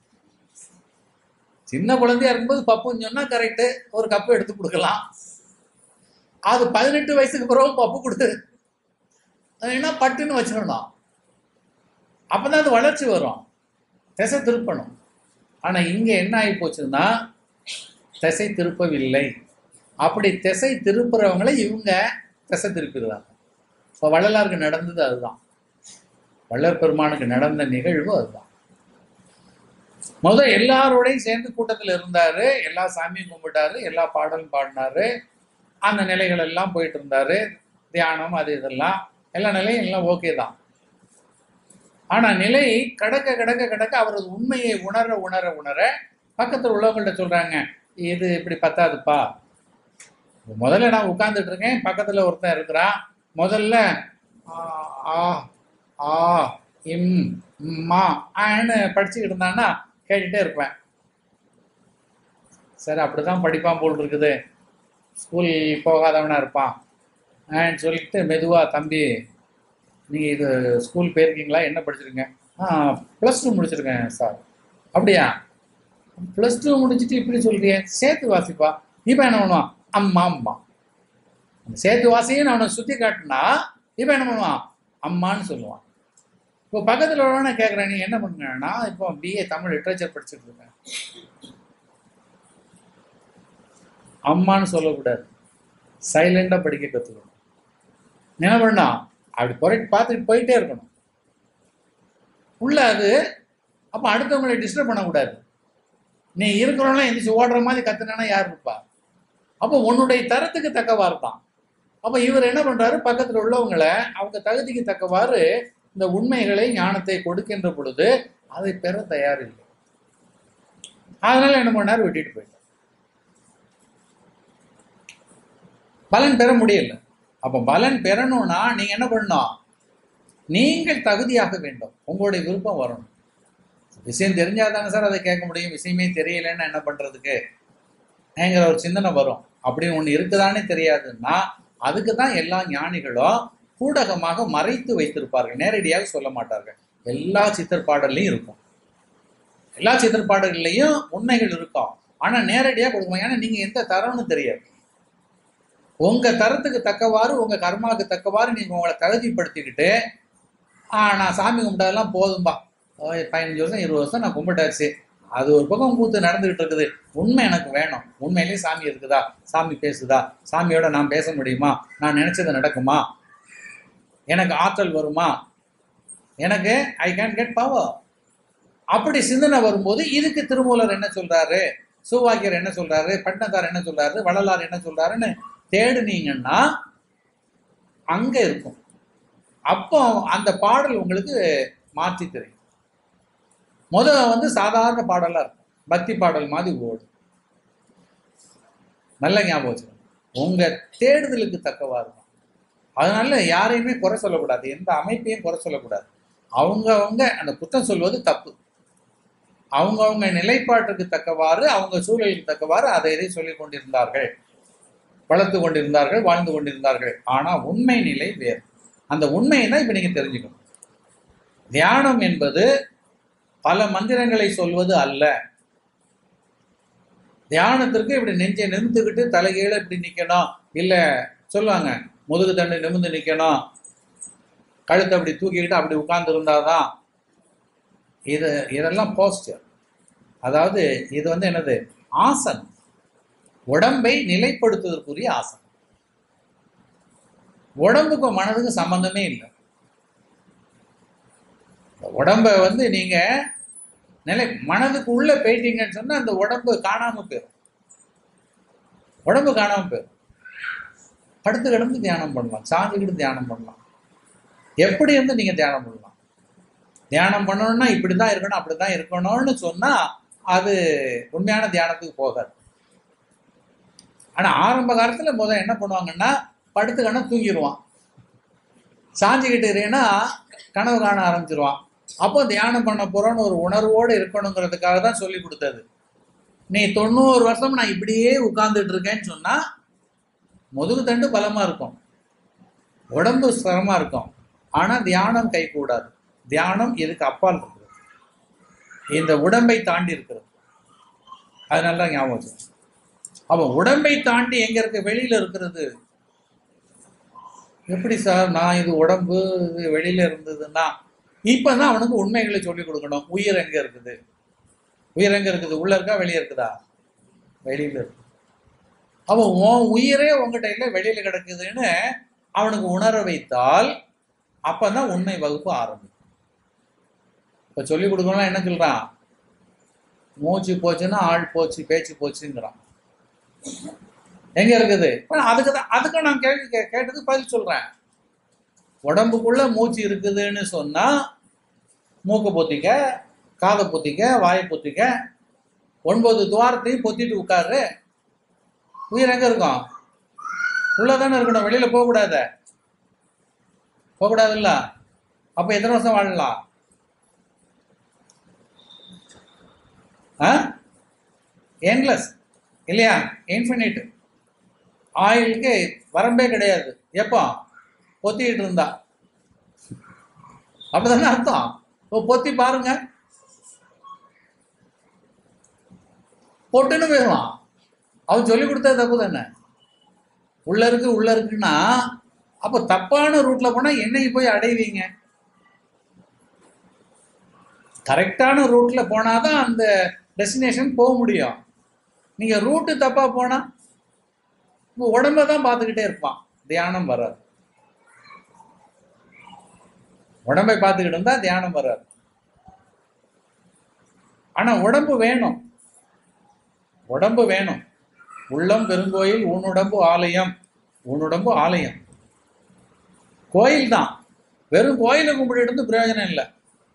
சின்ன குழந்தையா இருக்கும்போது பப்புன்னு சொன்னா கரெக்டு ஒரு கப்பு எடுத்து கொடுக்கலாம் அது பதினெட்டு வயசுக்கு பிறகு பப்பு கொடு ஏன்னா பட்டுன்னு வச்சிடணும் அப்பதான் அது வளர்ச்சி வரும் திசை திருப்பணும் ஆனா இங்க என்ன ஆகி போச்சுன்னா திசை திருப்பவில்லை அப்படி திசை திருப்புறவங்களை இவங்க திசை திருப்பிடுறாங்க இப்போ வள்ளலாருக்கு நடந்தது அதுதான் வள்ளல் பெருமானுக்கு நடந்த நிகழ்வு அதுதான் முத எல்லாரோடையும் சேர்ந்து கூட்டத்தில் இருந்தாரு எல்லா சாமியும் கும்பிட்டாரு எல்லா பாடலும் பாடினாரு அந்த நிலைகள் எல்லாம் போயிட்டு இருந்தாரு தியானம் அது இதெல்லாம் எல்லா நிலையும் எல்லாம் ஓகே தான் ஆனா நிலை கடக்க கடக்க கடக்க அவரது உண்மையை உணர உணர உணர பக்கத்தில் உள்ளவங்கள்ட்ட சொல்றாங்க இது இப்படி பத்தாதுப்பா முதல்ல நான் உட்கார்ந்துட்டு இருக்கேன் பக்கத்துல ஒருத்தன் இருக்கிறான் முதல்ல ஆ, ஆ ஆ இம் மா ஆன்னு படிச்சுக்கிட்டு இருந்தான்னா கேட்டுட்டே இருப்பேன் சரி அப்படிதான் படிப்பான் போல் இருக்குது ஸ்கூல் போகாதவனா இருப்பான் ஆன்னு சொல்லிட்டு மெதுவா தம்பி நீங்க இது ஸ்கூல் போயிருக்கீங்களா என்ன படிச்சிருக்கீங்க ஆ ப்ளஸ் டூ முடிச்சிருக்கேன் சார் அப்படியா ப்ளஸ் டூ முடிச்சுட்டு இப்படி சொல்றியே சேர்த்து வாசிப்பா இப்போ என்ன பண்ணுவான் அம்மா அம்மா அந்த சேர்த்து வாசியும் அவனை சுத்தி காட்டினா இப்போ என்ன பண்ணுவான் அம்மான்னு சொல்லுவான் இப்போ பக்கத்தில் உள்ளவன கேட்குறேன் நீ என்ன பண்ணுங்கன்னா இப்போ பிஏ தமிழ் லிட்ரேச்சர் படிச்சுட்டு இருக்கேன் அம்மான்னு சொல்லக்கூடாது சைலண்டா படிக்க கற்றுக்கணும் என்ன பண்ணா அப்படி புரட்டி பார்த்துட்டு போயிட்டே இருக்கணும் உள்ள அது அப்போ அடுத்தவங்களை டிஸ்டர்ப் பண்ணக்கூடாது நீ இருக்கிறவங்களாம் எந்திரிச்சு ஓடுற மாதிரி கத்துனா யார் இருப்பா அப்போ உன்னுடைய தரத்துக்கு தக்கவாறு தான் அப்போ இவர் என்ன பண்றாரு பக்கத்தில் உள்ளவங்களை அவங்க தகுதிக்கு தக்கவாறு இந்த உண்மைகளை ஞானத்தை கொடுக்கின்ற பொழுது அதை பெற தயாரில்லை அதனால என்ன பண்ணாரு விட்டுட்டு போயிட்டார் பலன் பெற முடியல அப்போ பலன் பெறணும்னா நீங்க என்ன பண்ணணும் நீங்கள் தகுதியாக வேண்டும் உங்களுடைய விருப்பம் வரணும் விஷயம் தெரிஞ்சாதானே சார் அதை கேட்க முடியும் விஷயமே தெரியலன்னு என்ன பண்றதுக்கு ஏங்கிற ஒரு சிந்தனை வரும் அப்படின்னு ஒண்ணு இருக்குதானே தெரியாதுன்னா அதுக்கு தான் எல்லா ஞானிகளும் கூடகமாக மறைத்து வைத்திருப்பார்கள் நேரடியாக சொல்ல மாட்டார்கள் எல்லா சித்தற்பாடல்லையும் இருக்கும் எல்லா சித்தற்பாடல்லையும் உண்மைகள் இருக்கும் ஆனா நேரடியாக கொடுக்கும் ஏன்னா நீங்க எந்த தரம்னு தெரியாது உங்க தரத்துக்கு தக்கவாறு உங்க கர்மாவுக்கு தக்கவாறு நீங்க உங்களை தகுதிப்படுத்திக்கிட்டு ஆ நான் சாமி கும்பிட்டதெல்லாம் போதும்பா ஓ, பதினஞ்சு வருஷம் இருபது வருஷம் நான் கும்பிட்டாச்சு அது ஒரு பக்கம் கூத்து நடந்துகிட்டு இருக்குது உண்மை எனக்கு வேணும் உண்மையிலேயே சாமி இருக்குதா சாமி பேசுதா சாமியோட நான் பேச முடியுமா நான் நினைச்சது நடக்குமா எனக்கு ஆற்றல் வருமா எனக்கு ஐ கேன் கெட் பவர் அப்படி சிந்தனை வரும்போது இதுக்கு திருமூலர் என்ன சொல்றாரு சூவாக்கியர் என்ன சொல்றாரு பட்னத்தார் என்ன சொல்றாரு வள்ளலார் என்ன சொல்றாருன்னு தேடுனீங்கன்னா அங்க இருக்கும் அப்போ அந்த பாடல் உங்களுக்கு மாற்றி தெரியும் முதல்ல வந்து சாதாரண பாடலா இருக்கும் பக்தி பாடல் மாதிரி ஓடும் நல்ல ஞாபகம் வச்சுக்கணும் உங்க தேடுதலுக்கு தக்கவா இருக்கும் அதனால யாரையுமே குறை சொல்லக்கூடாது எந்த அமைப்பையும் குறை சொல்லக்கூடாது அவங்கவங்க அந்த குற்றம் சொல்வது தப்பு அவங்கவங்க நிலைப்பாட்டுக்கு தக்கவாறு அவங்க சூழலுக்கு தக்கவாறு அதை இதை சொல்லிக் கொண்டிருந்தார்கள் வளர்த்து கொண்டிருந்தார்கள் வாழ்ந்து கொண்டிருந்தார்கள் ஆனா உண்மை நிலை வேறு அந்த உண்மையை தான் இப்ப நீங்க தெரிஞ்சுக்கணும் தியானம் என்பது பல மந்திரங்களை சொல்வது அல்ல தியானத்திற்கு இப்படி நெஞ்சை நிமித்துக்கிட்டு தலைகீழ இப்படி நிக்கணும் இல்ல சொல்லுவாங்க முதுகு தண்டு நிமிந்து நிக்கணும் கழுத்தை அப்படி தூக்கிக்கிட்டு அப்படி உட்கார்ந்து இருந்தாதான் இது இதெல்லாம் போஸ்டர் அதாவது இது வந்து என்னது ஆசனம் உடம்பை நிலைப்படுத்துவதற்குரிய ஆசனம் உடம்புக்கும் மனதுக்கும் சம்பந்தமே இல்லை இந்த உடம்ப வந்து நீங்க நிலை மனதுக்கு உள்ள போயிட்டீங்கன்னு சொன்னா அந்த உடம்பு காணாம போயிடும் உடம்பு காணாம போயிடும் படுத்து கிடந்து தியானம் பண்ணலாம் சாஞ்சுக்கிட்டு தியானம் பண்ணலாம் எப்படி இருந்து நீங்க தியானம் பண்ணலாம் தியானம் பண்ணணும்னா இப்படிதான் இருக்கணும் அப்படிதான் இருக்கணும்னு சொன்னா அது உண்மையான தியானத்துக்கு போகாது ஆனா ஆரம்ப காலத்துல முதல் என்ன பண்ணுவாங்கன்னா படுத்துக்கன்னா தூங்கிடுவான் சாஞ்சுக்கிட்டு இருக்கேன்னா கனவு காண ஆரம்பிச்சிருவான் அப்போ தியானம் பண்ண போறோன்னு ஒரு உணர்வோடு இருக்கணுங்கிறதுக்காக தான் சொல்லி கொடுத்தது நீ தொண்ணூறு வருஷம் நான் இப்படியே உட்கார்ந்துட்டு இருக்கேன்னு சொன்னா முதுகு தண்டு பலமா இருக்கும் உடம்பு சிரமமா இருக்கும் ஆனா தியானம் கை கூடாது தியானம் இதுக்கு அப்பால் இருக்கிறது இந்த உடம்பை தாண்டி இருக்கிறது அதனால தான் ஞாபகம் வச்சுக்கணும். அப்போ உடம்பை தாண்டி எங்க இருக்கு வெளியில இருக்கிறது எப்படி சார் நான் இது உடம்பு இது வெளியில இருந்ததுன்னா இப்பதான் அவனுக்கு உண்மைகளை சொல்லி கொடுக்கணும் உயிர் எங்க இருக்குது உயிர் எங்க இருக்குது உள்ள இருக்கா வெளியே இருக்குதா வெளியில இருக்கு அவன் உன் உயிரே உங்ககிட்ட இல்லை வெளியில கிடக்குதுன்னு அவனுக்கு உணர வைத்தால் அப்பதான் உண்மை வகுப்பு ஆரம்பிக்கும் இப்ப சொல்லி கொடுக்கணும் என்ன சொல்றான் மூச்சு போச்சுன்னா ஆள் போச்சு பேச்சு போச்சுங்கிறான் எங்க இருக்குது இப்ப அதுக்கு தான் அதுக்கு நான் கேள்வி கே- கேட்டதுக்கு பதில் சொல்றேன் உடம்புக்குள்ள மூச்சு இருக்குதுன்னு சொன்னா மூக்கு பொத்திக்க காதை பொத்திக்க வாயை பொத்திக்க ஒன்பது துவாரத்தையும் பொத்திட்டு உட்காரு உயிர் எங்க இருக்கும் உள்ளதானே இருக்கணும் வெளியில போக கூடாத போக கூடாதுல்ல அப்ப எத்தனை வருஷம் வாழலாம் என்லெஸ் இல்லையா இன்ஃபினிட் ஆயிலுக்கு வரம்பே கிடையாது எப்போ பொத்திக்கிட்டு இருந்தா அப்படிதானே அர்த்தம் இப்போ பொத்தி பாருங்க பொட்டுன்னு போயிடலாம் அவன் சொல்லி கொடுத்தது தப்பு தானே உள்ள இருக்கு உள்ள இருக்குன்னா அப்போ தப்பான ரூட்ல போனா என்னைக்கு போய் அடைவீங்க கரெக்டான ரூட்ல போனாதான் அந்த டெஸ்டினேஷன் போக முடியும் நீங்க ரூட்டு தப்பா போனா உங்க உடம்ப தான் பார்த்துக்கிட்டே இருப்பான் தியானம் வராது உடம்பை பார்த்துக்கிட்டு இருந்தா தியானம் வராது ஆனா உடம்பு வேணும் உடம்பு வேணும் உள்ளம் பெருங்கோயில் உன்னுடம்பு ஆலயம் உன்னுடம்பு ஆலயம் கோயில் தான் வெறும் கோயிலை கும்பிட்டு இருந்து பிரயோஜனம் இல்லை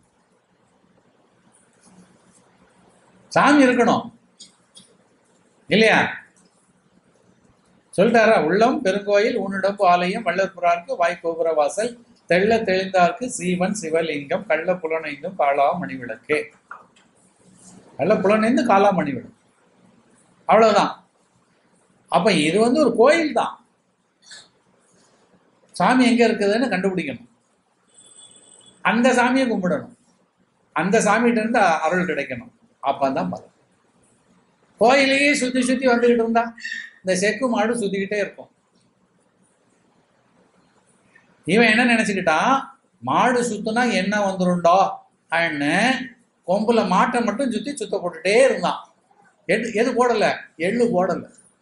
சாமி இருக்கணும் இல்லையா சொல்லிட்டாரா உள்ளம் பெருங்கோயில் உன்னிடம்பு ஆலயம் வள்ளற்புறாருக்கு வாய்க்கோபுர வாசல் தெள்ள தெளிந்தார்க்கு சீவன் சிவலிங்கம் கள்ள புலனைந்தும் காலா மணிவிளக்கு கள்ள புலனைந்து காலா மணிவிளக்கு அவ்வளவுதான் அப்ப இது வந்து ஒரு கோயில் தான் சாமி எங்க இருக்குதுன்னு கண்டுபிடிக்கணும் அந்த சாமியை கும்பிடணும் அந்த சாமிகிட்ட இருந்து அருள் கிடைக்கணும் அப்பதான் பலம் கோயிலையே சுத்தி சுத்தி வந்துகிட்டு இருந்தா இந்த செக்கு மாடு சுத்திக்கிட்டே இருக்கும் இவன் என்ன நினைச்சுக்கிட்டான் மாடு சுத்துனா என்ன வந்துருண்டோ அப்படின்னு கொம்புல மாட்டை மட்டும் சுத்தி சுத்த போட்டுட்டே இருந்தான் எது எது போடல எள்ளு போடல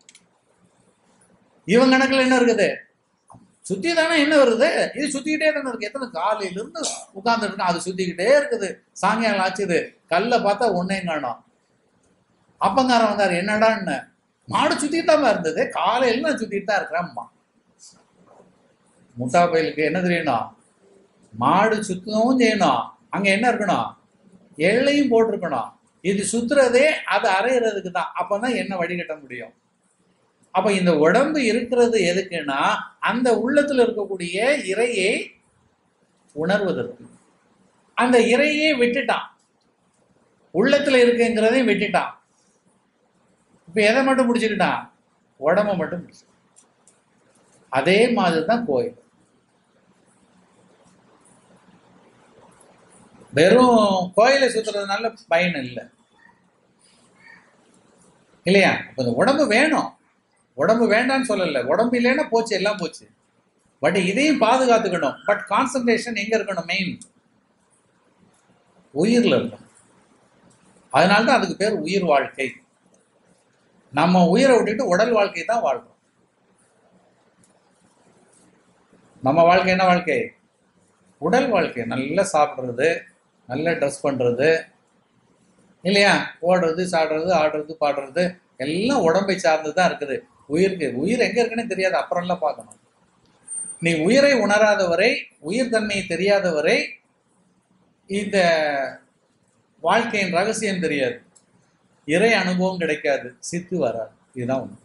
இவன் கணக்குல என்ன இருக்குது சுத்தி தானே என்ன வருது இது சுத்திக்கிட்டே தானே இருக்கு எத்தனை காலையில இருந்து உட்கார்ந்துட்டு இருக்கான் அது சுத்திக்கிட்டே இருக்குது சாயங்காலம் ஆச்சுது கல்லை பார்த்தா ஒன்னையும் காணோம் அப்பங்காரன் வந்தார் என்னடான்னு மாடு சுத்திட்டு தான் இருந்தது காலையில நான் சுத்திட்டு தான் இருக்கிறேன்மா முட்டா பயிலுக்கு என்ன தெரியணும் மாடு சுத்தவும் செய்யணும் அங்க என்ன இருக்கணும் எள்ளையும் போட்டிருக்கணும் இது சுத்துறதே அது அரைகிறதுக்கு தான் அப்பதான் என்ன வடிகட்ட முடியும் அப்ப இந்த உடம்பு இருக்கிறது எதுக்குன்னா அந்த உள்ளத்துல இருக்கக்கூடிய இறையை உணர்வதற்கு அந்த இறையே விட்டுட்டான் உள்ளத்துல இருக்குங்கிறதையும் விட்டுட்டான் இப்ப எதை மட்டும் பிடிச்சுக்கிட்டான் உடம்ப மட்டும் பிடிச்சு அதே மாதிரி தான் கோயில் வெறும் கோயிலை சுத்துறதுனால பயன் இல்லை இல்லையா இப்ப இந்த உடம்பு வேணும் உடம்பு வேண்டாம்னு சொல்லல உடம்பு இல்லைன்னா போச்சு எல்லாம் போச்சு பட் இதையும் பாதுகாத்துக்கணும் பட் கான்சன்ட்ரேஷன் எங்க இருக்கணும் மெயின் உயிர்ல இருக்கணும் அதனால தான் அதுக்கு பேர் உயிர் வாழ்க்கை நம்ம உயிரை விட்டுட்டு உடல் வாழ்க்கை தான் வாழ்றோம் நம்ம வாழ்க்கை என்ன வாழ்க்கை உடல் வாழ்க்கை நல்லா சாப்பிட்றது நல்லா ட்ரெஸ் பண்ணுறது இல்லையா ஓடுறது சாடுறது ஆடுறது பாடுறது எல்லாம் உடம்பை சார்ந்து தான் இருக்குது உயிருக்கு உயிர் எங்கே இருக்குன்னு தெரியாது அப்புறம்லாம் பார்க்கணும் நீ உயிரை உணராதவரை உயிர் தன்மையை தெரியாதவரை இந்த வாழ்க்கையின் ரகசியம் தெரியாது இறை அனுபவம் கிடைக்காது சித்து வராது இதுதான் ஒண்ணு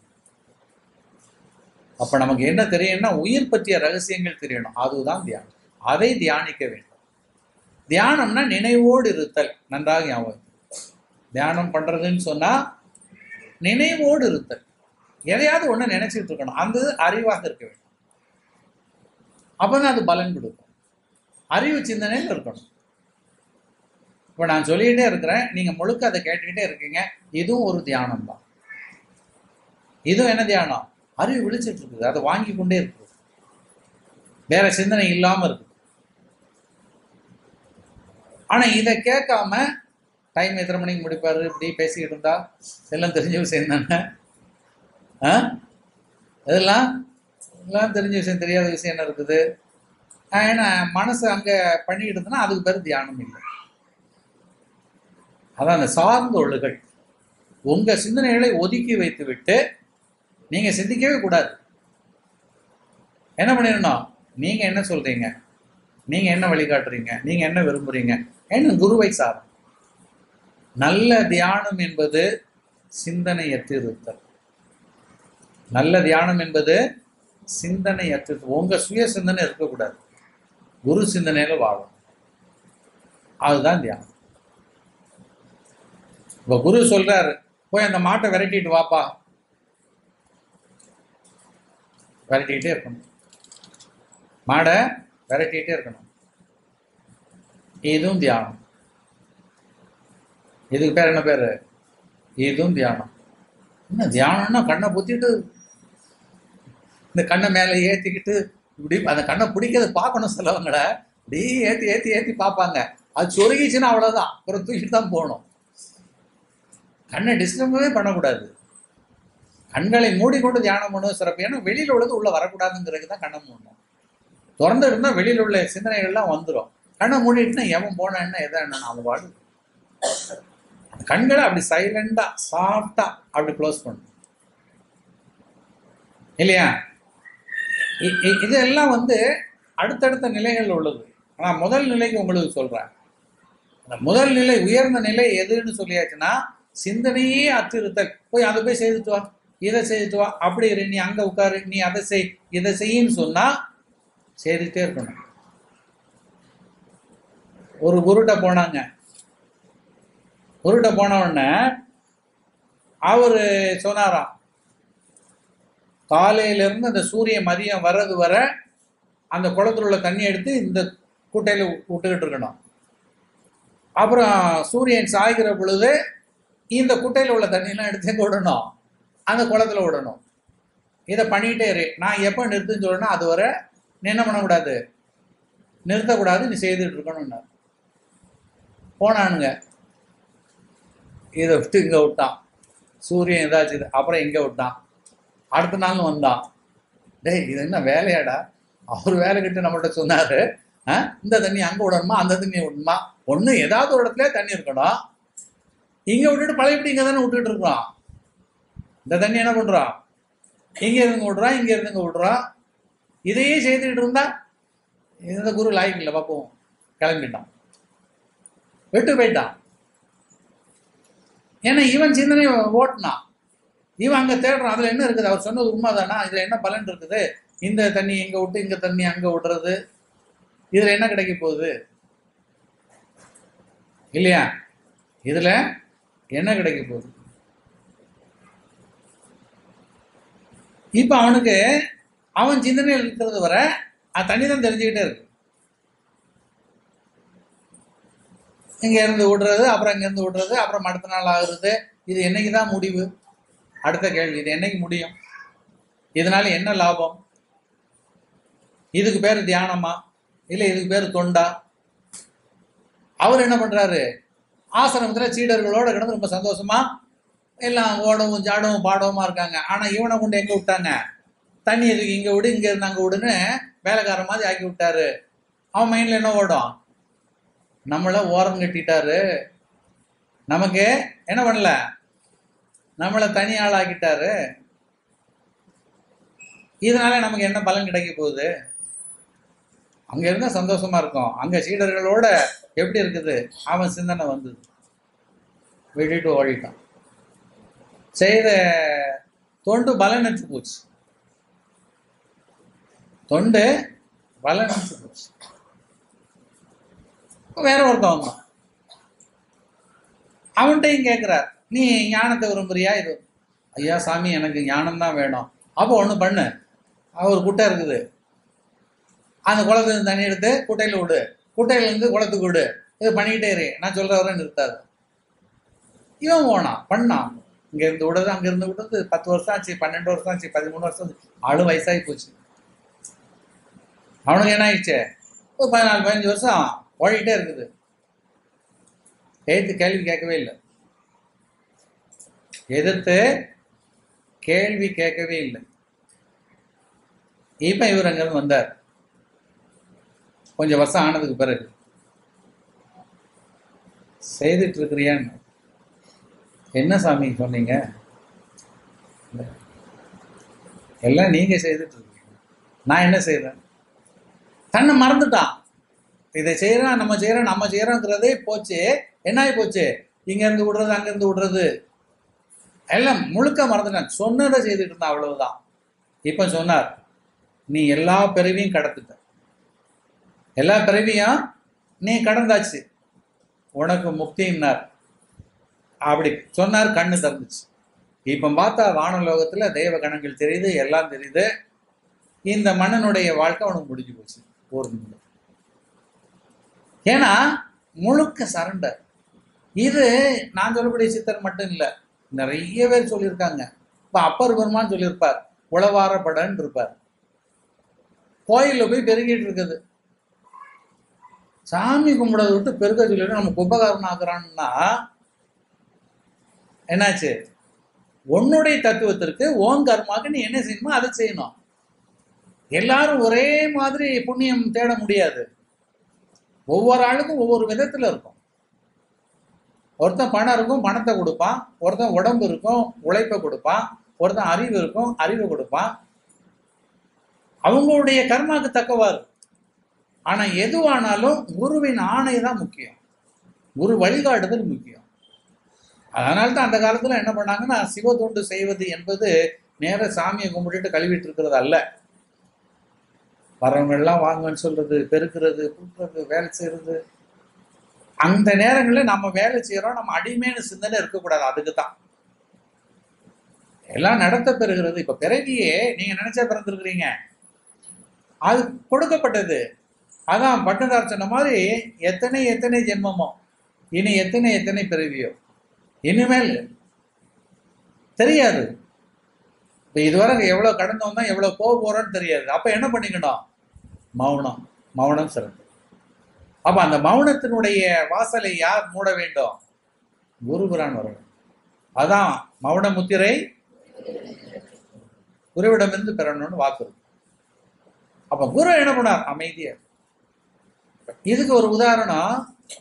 அப்ப நமக்கு என்ன தெரியும்னா உயிர் பற்றிய ரகசியங்கள் தெரியணும் அதுதான் தியானம் அதை தியானிக்க வேண்டும் தியானம்னா நினைவோடு இருத்தல் நன்றாக ஞாபகம் தியானம் பண்றதுன்னு சொன்னா நினைவோடு இருத்தல் எதையாவது ஒண்ணு நினைச்சிட்டு இருக்கணும் அந்த அறிவாக இருக்க வேண்டும் அப்பதான் அது பலன் கொடுக்கும் அறிவு சிந்தனையில் இருக்கணும் இப்போ நான் சொல்லிக்கிட்டே இருக்கிறேன் நீங்க முழுக்க அதை கேட்டுக்கிட்டே இருக்கீங்க இதுவும் ஒரு தியானம் தான் இதுவும் என்ன தியானம் அறிவு விழிச்சிட்டு இருக்குது அதை வாங்கி கொண்டே இருக்குது வேற சிந்தனை இல்லாம இருக்குது ஆனா இதை கேட்காம டைம் எத்தனை மணிக்கு முடிப்பாரு இப்படி பேசிக்கிட்டு இருந்தா எல்லாம் தெரிஞ்ச விஷயம் தானே ஆ இதெல்லாம் எல்லாம் தெரிஞ்ச விஷயம் தெரியாத விஷயம் என்ன இருக்குது ஏன்னா மனசு அங்க பண்ணிக்கிட்டு இருந்ததுன்னா அதுக்கு பேர் தியானம் இல்லை அதான் அந்த சார்ந்தொழுகள் உங்க சிந்தனைகளை ஒதுக்கி வைத்து விட்டு நீங்க சிந்திக்கவே கூடாது என்ன பண்ணிடணும் நீங்க என்ன சொல்றீங்க நீங்க என்ன வழிகாட்டுறீங்க நீங்க என்ன விரும்புறீங்க என்ன குருவை சார் நல்ல தியானம் என்பது சிந்தனையற்றிருத்தல் நல்ல தியானம் என்பது சிந்தனையற்று உங்க சுய சிந்தனை இருக்கக்கூடாது குரு சிந்தனையில வாழும் அதுதான் தியானம் இப்ப குரு சொல்றாரு போய் அந்த மாட்டை விரட்டிட்டு வாப்பா விரட்டிக்கிட்டே இருக்கணும் மாடை விரட்டிக்கிட்டே இருக்கணும் இதுவும் தியானம் இதுக்கு பேர் என்ன பேரு இதுவும் தியானம் என்ன தியானம்னா கண்ணை புத்திட்டு இந்த கண்ணை மேலே ஏற்றிக்கிட்டு இப்படி அந்த கண்ணை பிடிக்கிறது பார்க்கணும் சிலவங்களை இப்படி ஏற்றி ஏற்றி ஏற்றி பார்ப்பாங்க அது சொருகிச்சுன்னா அவ்வளோதான் அப்புறம் தூக்கிட்டு தான் போகணும் கண்ணை டிஸ்டர்பே பண்ணக்கூடாது கண்களை மூடிக்கொண்டு தியானம் பண்ணுவது சிறப்பு ஏன்னா வெளியில் உள்ளது உள்ள வரக்கூடாதுங்கிறதுக்கு தான் கண்ணை மூடணும் திறந்து இருந்தால் வெளியில் உள்ள சிந்தனைகள்லாம் வந்துடும் கண்ணை மூடிட்டுனா எவன் போன என்ன எதை என்ன அவன் பாடு கண்களை அப்படி சைலண்டா சாஃப்டா அப்படி க்ளோஸ் பண்ணும் இல்லையா இ- இ- இதெல்லாம் வந்து அடுத்தடுத்த நிலைகள் உள்ளது ஆனா முதல் நிலைக்கு உங்களுக்கு சொல்றேன் அந்த முதல் நிலை உயர்ந்த நிலை எதுன்னு சொல்லியாச்சுன்னா சிந்தனையே அத்திருத்தல் போய் அதை போய் செய்துட்டு வா இதை செய்துட்டு வா அப்படி இரு நீ அங்க உட்காரு நீ அதை செய் இதை செய்யின்னு சொன்னா செய்துட்டே இருக்கணும் ஒரு குருட்ட போனாங்க குருட்ட போன உடனே அவரு சொன்னாராம் காலையில இருந்து அந்த சூரியன் மதியம் வர்றது வர அந்த குளத்துல உள்ள தண்ணி எடுத்து இந்த குட்டையில விட்டுக்கிட்டு இருக்கணும் அப்புறம் சூரியன் சாய்கிற பொழுது இந்த குட்டையில உள்ள தண்ணியெல்லாம் எடுத்து எங்க விடணும் அந்த குளத்துல விடணும் இதை பண்ணிக்கிட்டே இரு நான் எப்போ நிறுத்துன்னு சொல்லணும் அது வரை நீ என்ன பண்ணக்கூடாது நிறுத்தக்கூடாது நீ செய்துட்டு இருக்கணும்னா போனானுங்க இதை விட்டு இங்கே விட்டான் சூரியன் ஏதாச்சும் இது அப்புறம் இங்கே விட்டான் அடுத்த நாள் வந்தான் டேய் இது என்ன வேலையாடா அவர் வேலைக்கிட்ட நம்மள்ட்ட சொன்னாரு ஆ, இந்த தண்ணி அங்கே விடணுமா அந்த தண்ணி விடணுமா ஒன்று ஏதாவது ஒரு இடத்துல தண்ணி இருக்கணும் இங்கே விட்டுட்டு பழையபடி இங்கே தானே விட்டுட்டு இருக்கிறோம் இந்த தண்ணி என்ன பண்ணுறோம் இங்கே இருந்து விடுறான் இங்கே இருந்து இங்கே விடுறான் இதையே செய்துக்கிட்டு இருந்தா இந்த குரு லாய்க்கு இல்லை பார்ப்போம் கிளம்பிட்டான் விட்டு போயிட்டான் ஏன்னா இவன் சிந்தனை ஓட்டினான் இவன் அங்க தேடுறான் அதுல என்ன இருக்குது அவர் சொன்னது உண்மைதானா இதுல என்ன பலன் இருக்குது இந்த தண்ணி இங்க விட்டு இங்க தண்ணி அங்க விடுறது இதுல என்ன கிடைக்க போகுது இல்லையா இதுல என்ன கிடைக்க போகுது இப்ப அவனுக்கு அவன் சிந்தனையில் இருக்கிறது வர அது தண்ணி தான் தெரிஞ்சுக்கிட்டே இருக்கு இங்க இருந்து விடுறது அப்புறம் இங்க இருந்து விடுறது அப்புறம் அடுத்த நாள் ஆகுறது இது என்னைக்கு தான் முடிவு அடுத்த கேள்வி இது என்னைக்கு முடியும் இதனால என்ன லாபம் இதுக்கு பேர் தியானமா இல்ல இதுக்கு பேர் தொண்டா அவர் என்ன பண்றாரு ஆசிரமத்துல சீடர்களோட கிடந்து ரொம்ப சந்தோஷமா எல்லாம் ஓடவும் ஜாடவும் பாடவுமா இருக்காங்க ஆனா இவனை கொண்டு எங்க விட்டாங்க தண்ணி எதுக்கு இங்க விடு இங்க இருந்து அங்க விடுன்னு வேலைக்காரன் மாதிரி ஆக்கி விட்டாரு அவன் மைண்ட்ல என்ன ஓடும் நம்மள ஓரம் கட்டிட்டாரு நமக்கு என்ன பண்ணல நம்மளை தனி ஆளாக்கிட்டாரு இதனால நமக்கு என்ன பலன் கிடைக்க போகுது அங்க இருந்தா சந்தோஷமா இருக்கும் அங்க சீடர்களோட எப்படி இருக்குது அவன் சிந்தனை வந்தது விட்டுட்டு ஓடிட்டான் செய்த தொண்டு பலனற்று போச்சு தொண்டு பலனற்று போச்சு வேற ஒருத்தன் வந்தான் அவன்கிட்டையும் கேட்கிறார் நீ ஞானத்தை விரும்புறியா இது ஐயா சாமி எனக்கு ஞானம் தான் வேணும் அப்போ ஒன்று பண்ணு ஒரு குட்டை இருக்குது அந்த குளத்துல தண்ணி எடுத்து குட்டையில விடு குட்டையில இருந்து குளத்துக்கு விடு இது பண்ணிக்கிட்டே இரு நான் சொல்ற வரை நிறுத்தாது இவன் போனான் பண்ணான் இங்க இருந்து விடுறது அங்க இருந்து விடுறது பத்து வருஷம் ஆச்சு பன்னெண்டு வருஷம் ஆச்சு பதிமூணு வருஷம் ஆச்சு ஆளு வயசாகி போச்சு அவனுக்கு என்ன ஆயிடுச்சு ஒரு பதினாலு பதினஞ்சு வருஷம் ஓடிக்கிட்டே இருக்குது எதிர்த்து கேள்வி கேட்கவே இல்லை எதிர்த்து கேள்வி கேட்கவே இல்லை இப்ப இவர் அங்கிருந்து வந்தார் கொஞ்சம் வருஷம் ஆனதுக்கு பிறகு செய்துட்டு இருக்கிறியான்னு என்ன சாமி சொன்னீங்க எல்லாம் நீங்க செய்துட்டு இருக்கீங்க நான் என்ன செய்றேன் தன்னை மறந்துட்டான் இதை செய்யறோம் நம்ம செய்யறோம் நம்ம செய்யறோங்கிறதே போச்சு என்ன ஆகி போச்சு இங்க இருந்து விடுறது அங்க இருந்து விடுறது எல்லாம் முழுக்க மறந்துட்டான் சொன்னதை செய்துட்டு இருந்தான் அவ்வளவுதான் இப்ப சொன்னார் நீ எல்லா பிறவியும் கடத்துட்ட எல்லா பிறவியும் நீ கடந்தாச்சு உனக்கு முக்தின்னார் அப்படி சொன்னார் கண்ணு திறந்துச்சு இப்ப பார்த்தா வானலோகத்துல தெய்வ கணங்கள் தெரியுது எல்லாம் தெரியுது இந்த மன்னனுடைய வாழ்க்கை அவனுக்கு முடிஞ்சு போச்சு ஒரு நிமிடம் ஏன்னா முழுக்க சரண்டர் இது நான் சொல்லக்கூடிய சித்தர் மட்டும் இல்லை நிறைய பேர் சொல்லியிருக்காங்க இப்ப அப்பர் பெருமான் சொல்லியிருப்பார் உளவாரப்படன்னு இருப்பார் கோயில்ல போய் பெருகிட்டு இருக்குது சாமி கும்பிடஅதை விட்டு பெருக்க சொல்லிட்டு நம்ம கும்பகாரன் ஆக்குறான்னா என்னாச்சு உன்னுடைய தத்துவத்திற்கு ஓன் கர்மாக்கு நீ என்ன செய்யணுமோ அதை செய்யணும் எல்லாரும் ஒரே மாதிரி புண்ணியம் தேட முடியாது ஒவ்வொரு ஆளுக்கும் ஒவ்வொரு விதத்துல இருக்கும் ஒருத்தன் பணம் இருக்கும் பணத்தை கொடுப்பான் ஒருத்தன் உடம்பு இருக்கும் உழைப்பை கொடுப்பான் ஒருத்தன் அறிவு இருக்கும் அறிவை கொடுப்பான் அவங்களுடைய கர்மாக்கு தக்கவாறு ஆனா எதுவானாலும் குருவின் ஆணை தான் முக்கியம் குரு வழிகாட்டுதல் முக்கியம் அதனால தான் அந்த காலத்துல என்ன பண்ணாங்கன்னா சிவதொண்டு செய்வது என்பது நேர சாமியை கும்பிட்டுட்டு கழுவிட்டு இருக்கிறது அல்ல வரவங்க எல்லாம் வாங்கன்னு சொல்றது பெருக்கிறது கூட்டுறது வேலை செய்யறது அந்த நேரங்களில் நம்ம வேலை செய்யறோம் நம்ம அடிமையான சிந்தனை இருக்கக்கூடாது அதுக்கு தான் எல்லாம் நடத்த பெறுகிறது இப்ப பிறவியே நீங்க நினைச்சா பிறந்திருக்கிறீங்க அது கொடுக்கப்பட்டது அதான் பட்டதார் சொன்ன மாதிரி எத்தனை எத்தனை ஜென்மமோ இனி எத்தனை எத்தனை பிறவியோ இனிமேல் தெரியாது இப்போ இதுவரை எவ்வளோ கடந்து வந்தோம் எவ்வளோ போக போகிறோன்னு தெரியாது அப்போ என்ன பண்ணிக்கணும் மௌனம் மௌனம் சிறந்தது அப்போ அந்த மௌனத்தினுடைய வாசலை யார் மூட வேண்டும் குருபுரான் வரணும் அதான் மௌன முத்திரை குருவிடமிருந்து பெறணும்னு வாக்கு இருக்கு அப்ப குரு என்ன பண்ணார் அமைதியா இதுக்கு ஒரு உதாரணம்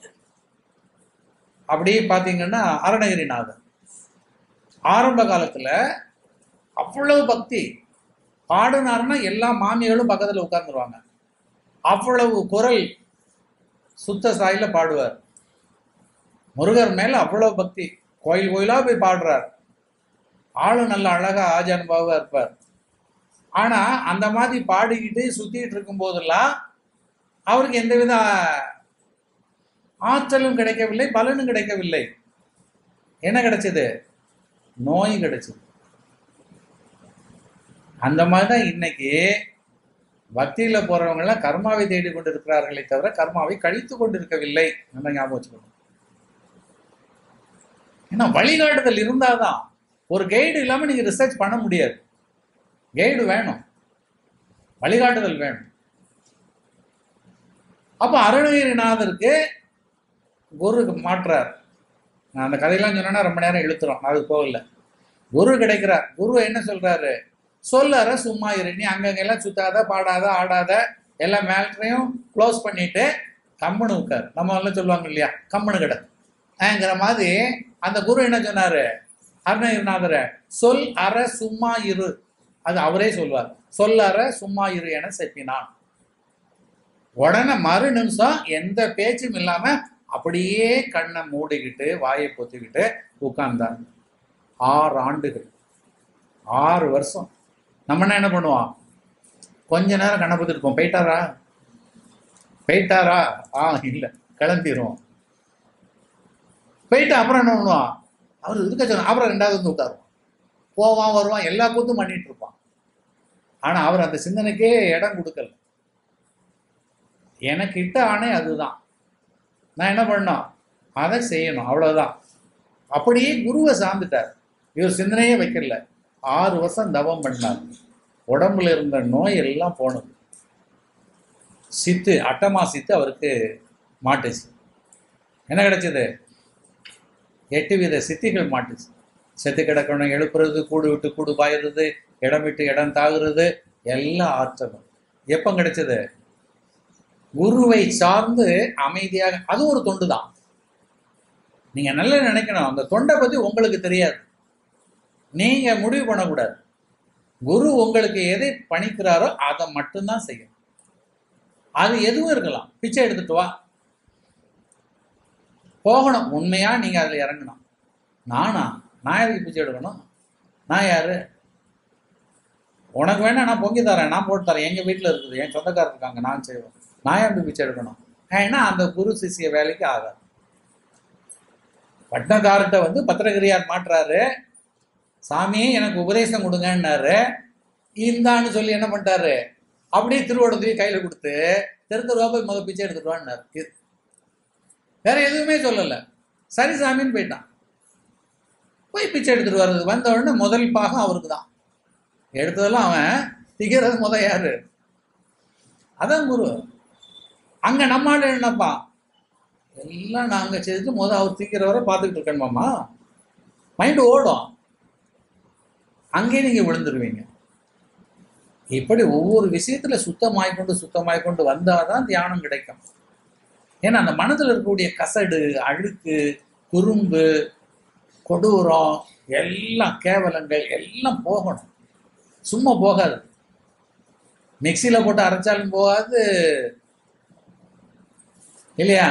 அப்படியே பார்த்தீங்கன்னா அருணகிரிநாதர் ஆரம்ப காலத்துல அவ்வளவு பக்தி பாடினாருன்னா எல்லா மாமியார்களும் பக்கத்துல உட்கார்ந்துருவாங்க அவ்வளவு குரல் சுத்த சாயில பாடுவார் முருகர் மேல அவ்வளவு பக்தி கோயில் கோயிலா போய் பாடுறார் ஆளு நல்ல அழகா ஆஜானுபாவா இருப்பார் ஆனா அந்த மாதிரி பாடிக்கிட்டு சுத்திட்டு இருக்கும் போதெல்லாம் அவருக்கு எந்தவித ஆற்றலும் கிடைக்கவில்லை பலனும் கிடைக்கவில்லை என்ன கிடைச்சது நோய் கிடைச்சது அந்த மாதிரி தான் இன்னைக்கு பக்தியில போறவங்க எல்லாம் கர்மாவை தேடி கொண்டு இருக்கிறார்களே தவிர கர்மாவை கழித்து கொண்டிருக்கவில்லை நல்லா ஞாபகம் வச்சுக்கணும் ஏன்னா வழிகாட்டுதல் இருந்தாதான் ஒரு கைடு இல்லாம நீங்க ரிசர்ச் பண்ண முடியாது கைடு வேணும் வழிகாட்டுதல் வேணும் அப்ப அருணகிரிநாதருக்கு குரு மாற்றார் நான் அந்த கதையெல்லாம் சொன்னேன்னா ரொம்ப நேரம் இழுத்துறோம் நான் அதுக்கு போகல குரு கிடைக்கிறார் குரு என்ன சொல்றாரு சொல்லற சும்மா இரு நீ அங்கங்க எல்லாம் சுத்தாத பாடாத ஆடாத எல்லா மேல்ட்ரையும் க்ளோஸ் பண்ணிட்டு கம்முனு உட்கார் நம்ம எல்லாம் சொல்லுவாங்க இல்லையா கம்முனு கிட ஆங்கிற மாதிரி அந்த குரு என்ன சொன்னாரு அருணகிரிநாதர சொல் அற சும்மா இரு அது அவரே சொல்வார் சொல்லற சும்மா இரு என செப்பினான் உடனே மறு நிமிஷம் எந்த பேச்சும் இல்லாம அப்படியே கண்ணை மூடிக்கிட்டு வாயை பொத்திக்கிட்டு உட்கார்ந்தார் ஆறு ஆண்டுகள் ஆறு வருஷம் நம்ம என்ன பண்ணுவோம் கொஞ்ச நேரம் கண்ணை பொத்திட்டு இருப்போம் போயிட்டாரா போயிட்டாரா ஆ இல்ல கிளம்பிடுவோம் போயிட்டு அப்புறம் என்ன பண்ணுவான் அவர் இருக்க சொன்ன அப்புறம் ரெண்டாவது வந்து உட்காருவான் போவான் வருவான் எல்லா கூத்தும் பண்ணிட்டு இருப்பான் ஆனா அவர் அந்த சிந்தனைக்கே இடம் கொடுக்கல எனக்கு இட்ட ஆணை அதுதான் நான் என்ன பண்ணோம் அதை செய்யணும் அவ்வளவுதான் அப்படியே குருவை சார்ந்துட்டார் இவர் சிந்தனையே வைக்கல ஆறு வருஷம் தவம் பண்ணார் உடம்புல இருந்த நோய் எல்லாம் போனது சித்து அட்டமா சித்து அவருக்கு மாட்டுச்சு என்ன கிடைச்சது எட்டு வித சித்திகள் மாட்டுச்சு செத்து கிடக்கணும் எழுப்புறது கூடு விட்டு கூடு பாயுறது இடம் விட்டு இடம் தாகுறது எல்லாம் ஆற்றலும் எப்போ கிடைச்சது குருவை சார்ந்து அமைதியாக அது ஒரு தொண்டு தான் நீங்க நல்லா நினைக்கணும் அந்த தொண்டை பத்தி உங்களுக்கு தெரியாது நீங்க முடிவு பண்ணக்கூடாது குரு உங்களுக்கு எதை பணிக்கிறாரோ அதை மட்டும்தான் செய்யும் அது எதுவும் இருக்கலாம் பிச்சை எடுத்துட்டு வா போகணும் உண்மையா நீங்க அதுல இறங்கணும் நானா நான் எதுக்கு பிச்சை எடுக்கணும் நான் யாரு உனக்கு வேணா நான் பொங்கி தரேன் நான் போட்டு தரேன் எங்க வீட்டுல இருக்குது என் சொந்தக்காரர் இருக்காங்க நான் செய்வேன் நான் எப்படி பிச்சை எடுக்கணும் ஏன்னா அந்த குரு சிஷ்ய வேலைக்கு ஆகாது பட்னதார்கிட்ட வந்து பத்திரகிரியார் மாட்டுறாரு சாமி எனக்கு உபதேசம் கொடுங்கன்னாரு இந்தான்னு சொல்லி என்ன பண்ணிட்டாரு அப்படியே திருவடத்தையும் கையில கொடுத்து தெரு தெருவா போய் முத பிச்சை எடுத்துட்டு வான்னாரு இது. வேற எதுவுமே சொல்லல சரி சாமின்னு போயிட்டான் போய் பிச்சை எடுத்துட்டு வர்றது வந்த உடனே முதல் பாகம் அவருக்கு தான் எடுத்ததெல்லாம் அவன் திகிறது முத யாரு அதான் குரு அங்க நம்மால என்னப்பா எல்லாம் நாங்க செய்துட்டு முத அவர் திக்கிறவரை பார்த்துக்கிட்டு இருக்கணுமாமா மைண்டு ஓடும் அங்கேயே நீங்க விழுந்துருவீங்க இப்படி ஒவ்வொரு விஷயத்துல சுத்தமாய்க்கொண்டு சுத்தமாய்க்கொண்டு வந்தாதான் தியானம் கிடைக்கும் ஏன்னா அந்த மனதில் இருக்கக்கூடிய கசடு அழுக்கு குறும்பு கொடூரம் எல்லாம் கேவலங்கள் எல்லாம் போகணும் சும்மா போகாது மிக்சியில போட்டு அரைச்சாலும் போகாது இல்லையா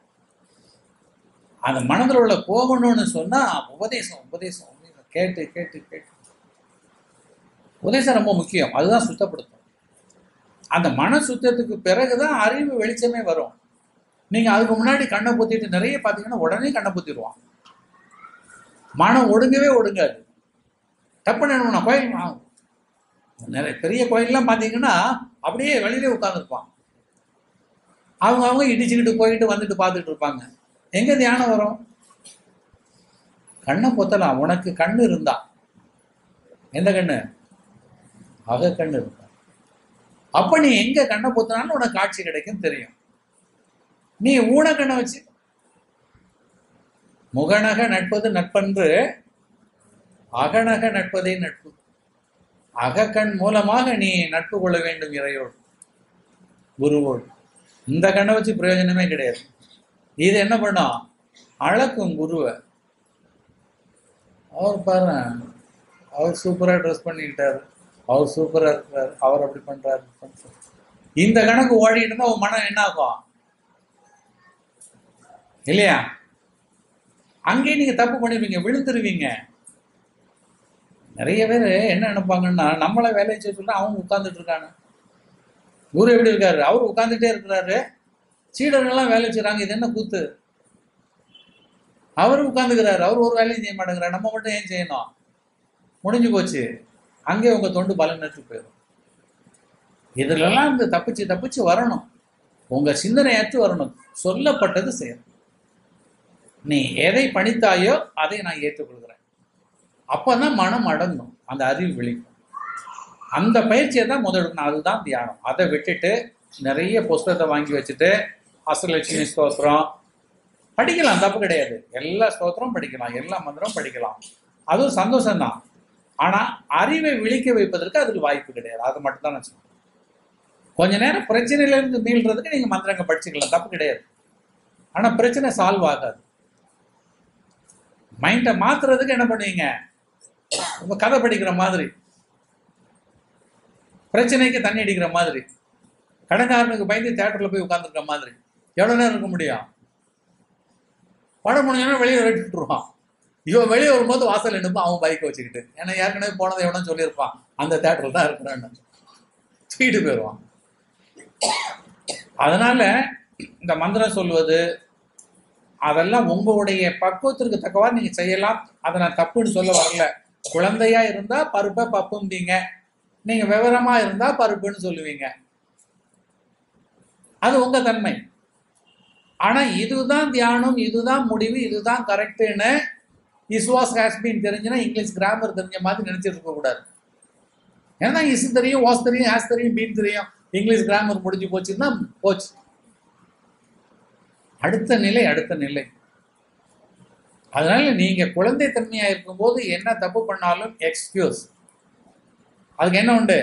அந்த மனதில் உள்ள போகணும்னு சொன்னா உபதேசம் உபதேசம் உபதேசம் கேட்டு கேட்டு கேட்டு உபதேசம் ரொம்ப முக்கியம் அதுதான் சுத்தப்படுத்தும் அந்த மன சுத்தத்துக்கு பிறகுதான் அறிவு வெளிச்சமே வரும் நீங்க அதுக்கு முன்னாடி கண்ணை பொத்திட்டு நிறைய பார்த்தீங்கன்னா உடனே கண்ணை பொத்திடுவான் மனம் ஒடுங்கவே ஒடுங்காது டப்புன்னு என்ன பண்ணா, கோயில் ஆ, நிறைய பெரிய கோயில்லாம் பார்த்தீங்கன்னா அப்படியே வெளியிலே உட்காந்துருப்பான் அவங்க அவங்க இடிச்சுக்கிட்டு போயிட்டு வந்துட்டு பார்த்துட்டு இருப்பாங்க எங்க தியானம் வரும் கண்ணை பொத்தலாம் உனக்கு கண்ணு இருந்தா எந்த கண்ணு அக கண்ணு இருந்தா அப்ப நீ எங்க கண்ணை பொத்தினாலும் உனக்கு காட்சி கிடைக்கும் தெரியும் நீ ஊன கண்ணை வச்சு முகநக நட்பது நட்பன்று அகநக நட்பதே நட்பு அகக்கண் மூலமாக நீ நட்பு கொள்ள வேண்டும் இறையோடு குருவோடு இந்த கண்ணை வச்சு பிரயோஜனமே கிடையாது இது என்ன பண்ணும் அழக்கும் குருவை அவர் பாரு அவர் சூப்பரா ட்ரெஸ் பண்ணிக்கிட்டாரு அவர் சூப்பரா இருக்கிறாரு அவர் அப்படி பண்றாரு இப்படி பண்றாரு. இந்த கணக்கு ஓடிட்டு இருந்தா உன் மனம் என்ன ஆகும் இல்லையா அங்கேயே நீங்க தப்பு பண்ணிருவீங்க விழுந்துருவீங்க நிறைய பேர் என்ன நினைப்பாங்கன்னா நம்மளை வேலையை செய்ய சொல்ல அவங்க உட்கார்ந்துட்டு இருக்காங்க குரு எப்படி இருக்காரு அவர் உட்கார்ந்துட்டே இருக்கிறாரு சீடர்கள்லாம் வேலை செய்றாங்க இது என்ன கூத்து அவர் உட்கார்ந்துக்கிறாரு அவர் ஒரு வேலையும் செய்ய மாட்டேங்கிறார் நம்ம மட்டும் ஏன் செய்யணும் முடிஞ்சு போச்சு அங்கே உங்க தொண்டு பலனற்று போயிடும் இதுலலாம் இந்த தப்பிச்சு தப்பிச்சு வரணும் உங்க சிந்தனையற்று வரணும் சொல்லப்பட்டது செய்யணும் நீ எதை பணித்தாயோ அதை நான் ஏற்றுக்கொள்கிறேன் அப்பதான் மனம் அடங்கும் அந்த அறிவு விழிக்கும் அந்த பயிற்சியை தான் முதல் எடுக்கணும் அதுதான் தியானம் அதை விட்டுட்டு நிறைய புஸ்தகத்தை வாங்கி வச்சுட்டு அஷ்டலட்சுமி ஸ்தோத்திரம் படிக்கலாம் தப்பு கிடையாது எல்லா ஸ்தோத்திரம் படிக்கலாம் எல்லா மந்திரம் படிக்கலாம் அதுவும் சந்தோஷம்தான் ஆனா அறிவை விழிக்க வைப்பதற்கு அதுக்கு வாய்ப்பு கிடையாது அது மட்டும் தான் நான் சொல்றேன் கொஞ்ச நேரம் பிரச்சனையில இருந்து மீள்றதுக்கு நீங்க மந்திரங்க படிச்சுக்கலாம் தப்பு கிடையாது ஆனா பிரச்சனை சால்வ் ஆகாது மைண்டை மாத்துறதுக்கு என்ன பண்ணுவீங்க உங்க கதை படிக்கிற மாதிரி பிரச்சனைக்கு தண்ணி அடிக்கிற மாதிரி கடைக்காரனுக்கு பயந்து தேட்டர்ல போய் உட்காந்துருக்க மாதிரி எவ்வளவு நேரம் இருக்க முடியும் படம் முடிஞ்சோன்னா வெளியே வெட்டிட்டுருவான் இவன் வெளியே வரும்போது வாசல் நின்றுப்பான் அவன் பைக்கை வச்சுக்கிட்டு ஏன்னா ஏற்கனவே போனதை எவனோ சொல்லியிருப்பான் அந்த தேட்டரில் தான் இருக்கிறான்னு தூக்கிட்டு போயிடுவான் அதனால இந்த மந்திரம் சொல்வது அதெல்லாம் உங்களுடைய பக்குவத்திற்கு தக்கவாறு நீங்க செய்யலாம் அதை நான் தப்புன்னு சொல்ல வரல குழந்தையா இருந்தா பருப்பை பப்பும்பீங்க நீங்க விவரமா இருந்தா பருப்புன்னு சொல்லுவீங்க அது உங்க தன்மை ஆனா இதுதான் தியானம் இதுதான் முடிவு இதுதான் கரெக்டுன்னு இஸ்வாஸ் ஹாஸ்பின் தெரிஞ்சுன்னா இங்கிலீஷ் கிராமர் தெரிஞ்ச மாதிரி நினைச்சிட்டு இருக்க கூடாது ஏன்னா இசு தெரியும் வாஸ் தெரியும் ஹாஸ் தெரியும் பீன் தெரியும் இங்கிலீஷ் கிராமர் முடிஞ்சு போச்சுன்னா போச்சு அடுத்த நிலை அடுத்த நிலை அதனால நீங்க குழந்தை தன்மையா இருக்கும்போது என்ன தப்பு பண்ணாலும் எக்ஸ்கியூஸ் அதுக்கு என்ன உண்டு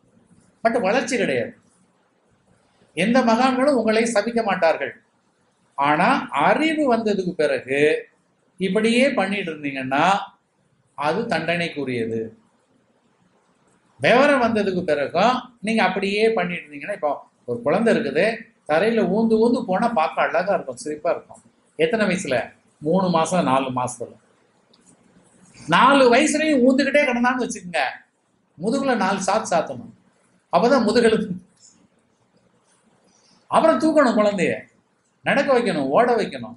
பட் வளர்ச்சி கிடையாது எந்த மகான்களும் உங்களை சபிக்க மாட்டார்கள் ஆனா அறிவு வந்ததுக்கு பிறகு இப்படியே பண்ணிட்டு இருந்தீங்கன்னா அது தண்டனைக்குரியது விவரம் வந்ததுக்கு பிறகும் நீங்க அப்படியே பண்ணிட்டு இருந்தீங்கன்னா இப்போ ஒரு குழந்தை இருக்குது தரையில ஊந்து ஊந்து போனா பார்க்க அழகா இருக்கும் சிரிப்பா இருக்கும் எத்தனை வயசுல மூணு மாசம் நாலு மாசத்துல நாலு வயசுலயும் ஊந்துக்கிட்டே கிடந்தான்னு வச்சுக்கோங்க முதுகுல நாலு சாத்து சாத்தணும் அப்பதான் முதுகெலுத்து அப்புறம் தூக்கணும் குழந்தைய நடக்க வைக்கணும் ஓட வைக்கணும்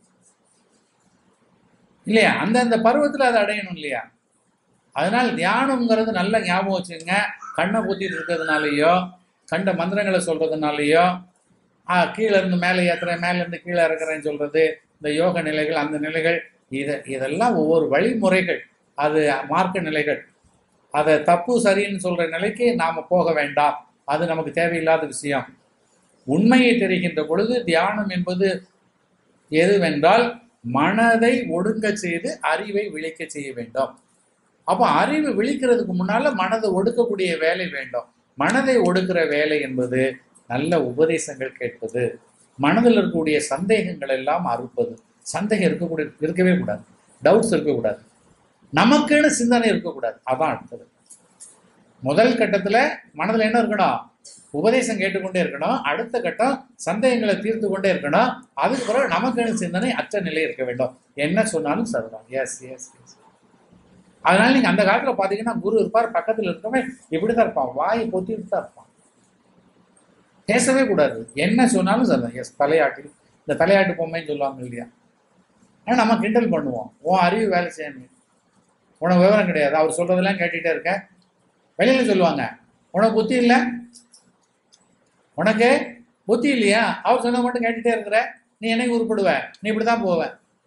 இல்லையா அந்தந்த பருவத்துல அதை அடையணும் இல்லையா அதனால் தியானம்ங்கிறது நல்ல ஞாபகம் வச்சுங்க கண்ணை ஊத்திட்டு இருக்கிறதுனாலயோ கண்ட மந்திரங்களை சொல்றதுனாலயோ ஆ, கீழே இருந்து மேலே ஏத்துறேன் மேலே இருந்து கீழே இறக்குறேன்னு சொல்றது இந்த யோக நிலைகள் அந்த நிலைகள் இத இதெல்லாம் ஒவ்வொரு வழிமுறைகள் அது மார்க்க நிலைகள் அதை தப்பு சரின்னு சொல்ற நிலைக்கு நாம போக வேண்டாம் அது நமக்கு தேவையில்லாத விஷயம் உண்மையை தெரிகின்ற பொழுது தியானம் என்பது எதுவென்றால் மனதை ஒடுங்க செய்து அறிவை விழிக்க செய்ய வேண்டும் அப்போ அறிவு விழிக்கிறதுக்கு முன்னால மனதை ஒடுக்கக்கூடிய வேலை வேண்டும் மனதை ஒடுக்கிற வேலை என்பது நல்ல உபதேசங்கள் கேட்பது மனதில் இருக்கக்கூடிய சந்தேகங்கள் எல்லாம் அறுப்பது சந்தேகம் இருக்கக்கூடிய இருக்கவே கூடாது டவுட்ஸ் இருக்கக்கூடாது நமக்குன்னு சிந்தனை இருக்கக்கூடாது அதான் அடுத்தது முதல் கட்டத்துல மனதில் என்ன இருக்கணும் உபதேசம் கேட்டுக்கொண்டே இருக்கணும் அடுத்த கட்டம் சந்தேகங்களை தீர்த்து கொண்டே இருக்கணும் அதுக்கு பிறகு நமக்குன்னு சிந்தனை அச்ச நிலை இருக்க வேண்டும் என்ன சொன்னாலும் சரிதான் எஸ் எஸ் எஸ் அதனால நீங்க அந்த காலத்துல பாத்தீங்கன்னா குரு இருப்பார் பக்கத்துல இருக்கவே இப்படிதான் இருப்பான் வாயை பொத்திட்டு தான் இருப்பான் பேசவே கூடாது என்ன சொன்னாலும் சரிதான் எஸ் தலையாட்டி இந்த தலையாட்டு பொம்மைன்னு சொல்லுவாங்க இல்லையா ஆனா நம்ம கிண்டல் பண்ணுவோம் உன் அறிவு வேலை செய்யணும் உனக்கு விவரம் கிடையாது அவர் சொல்றதெல்லாம் கேட்டுட்டே இருக்க வெளியில சொல்லுவாங்க உனக்கு புத்தி இல்லை உனக்கு புத்தி இல்லையா அவர் சொன்ன மட்டும் கேட்டுட்டே இருக்கிற நீ என்னைக்கு உருப்படுவ நீ இப்படிதான் போவ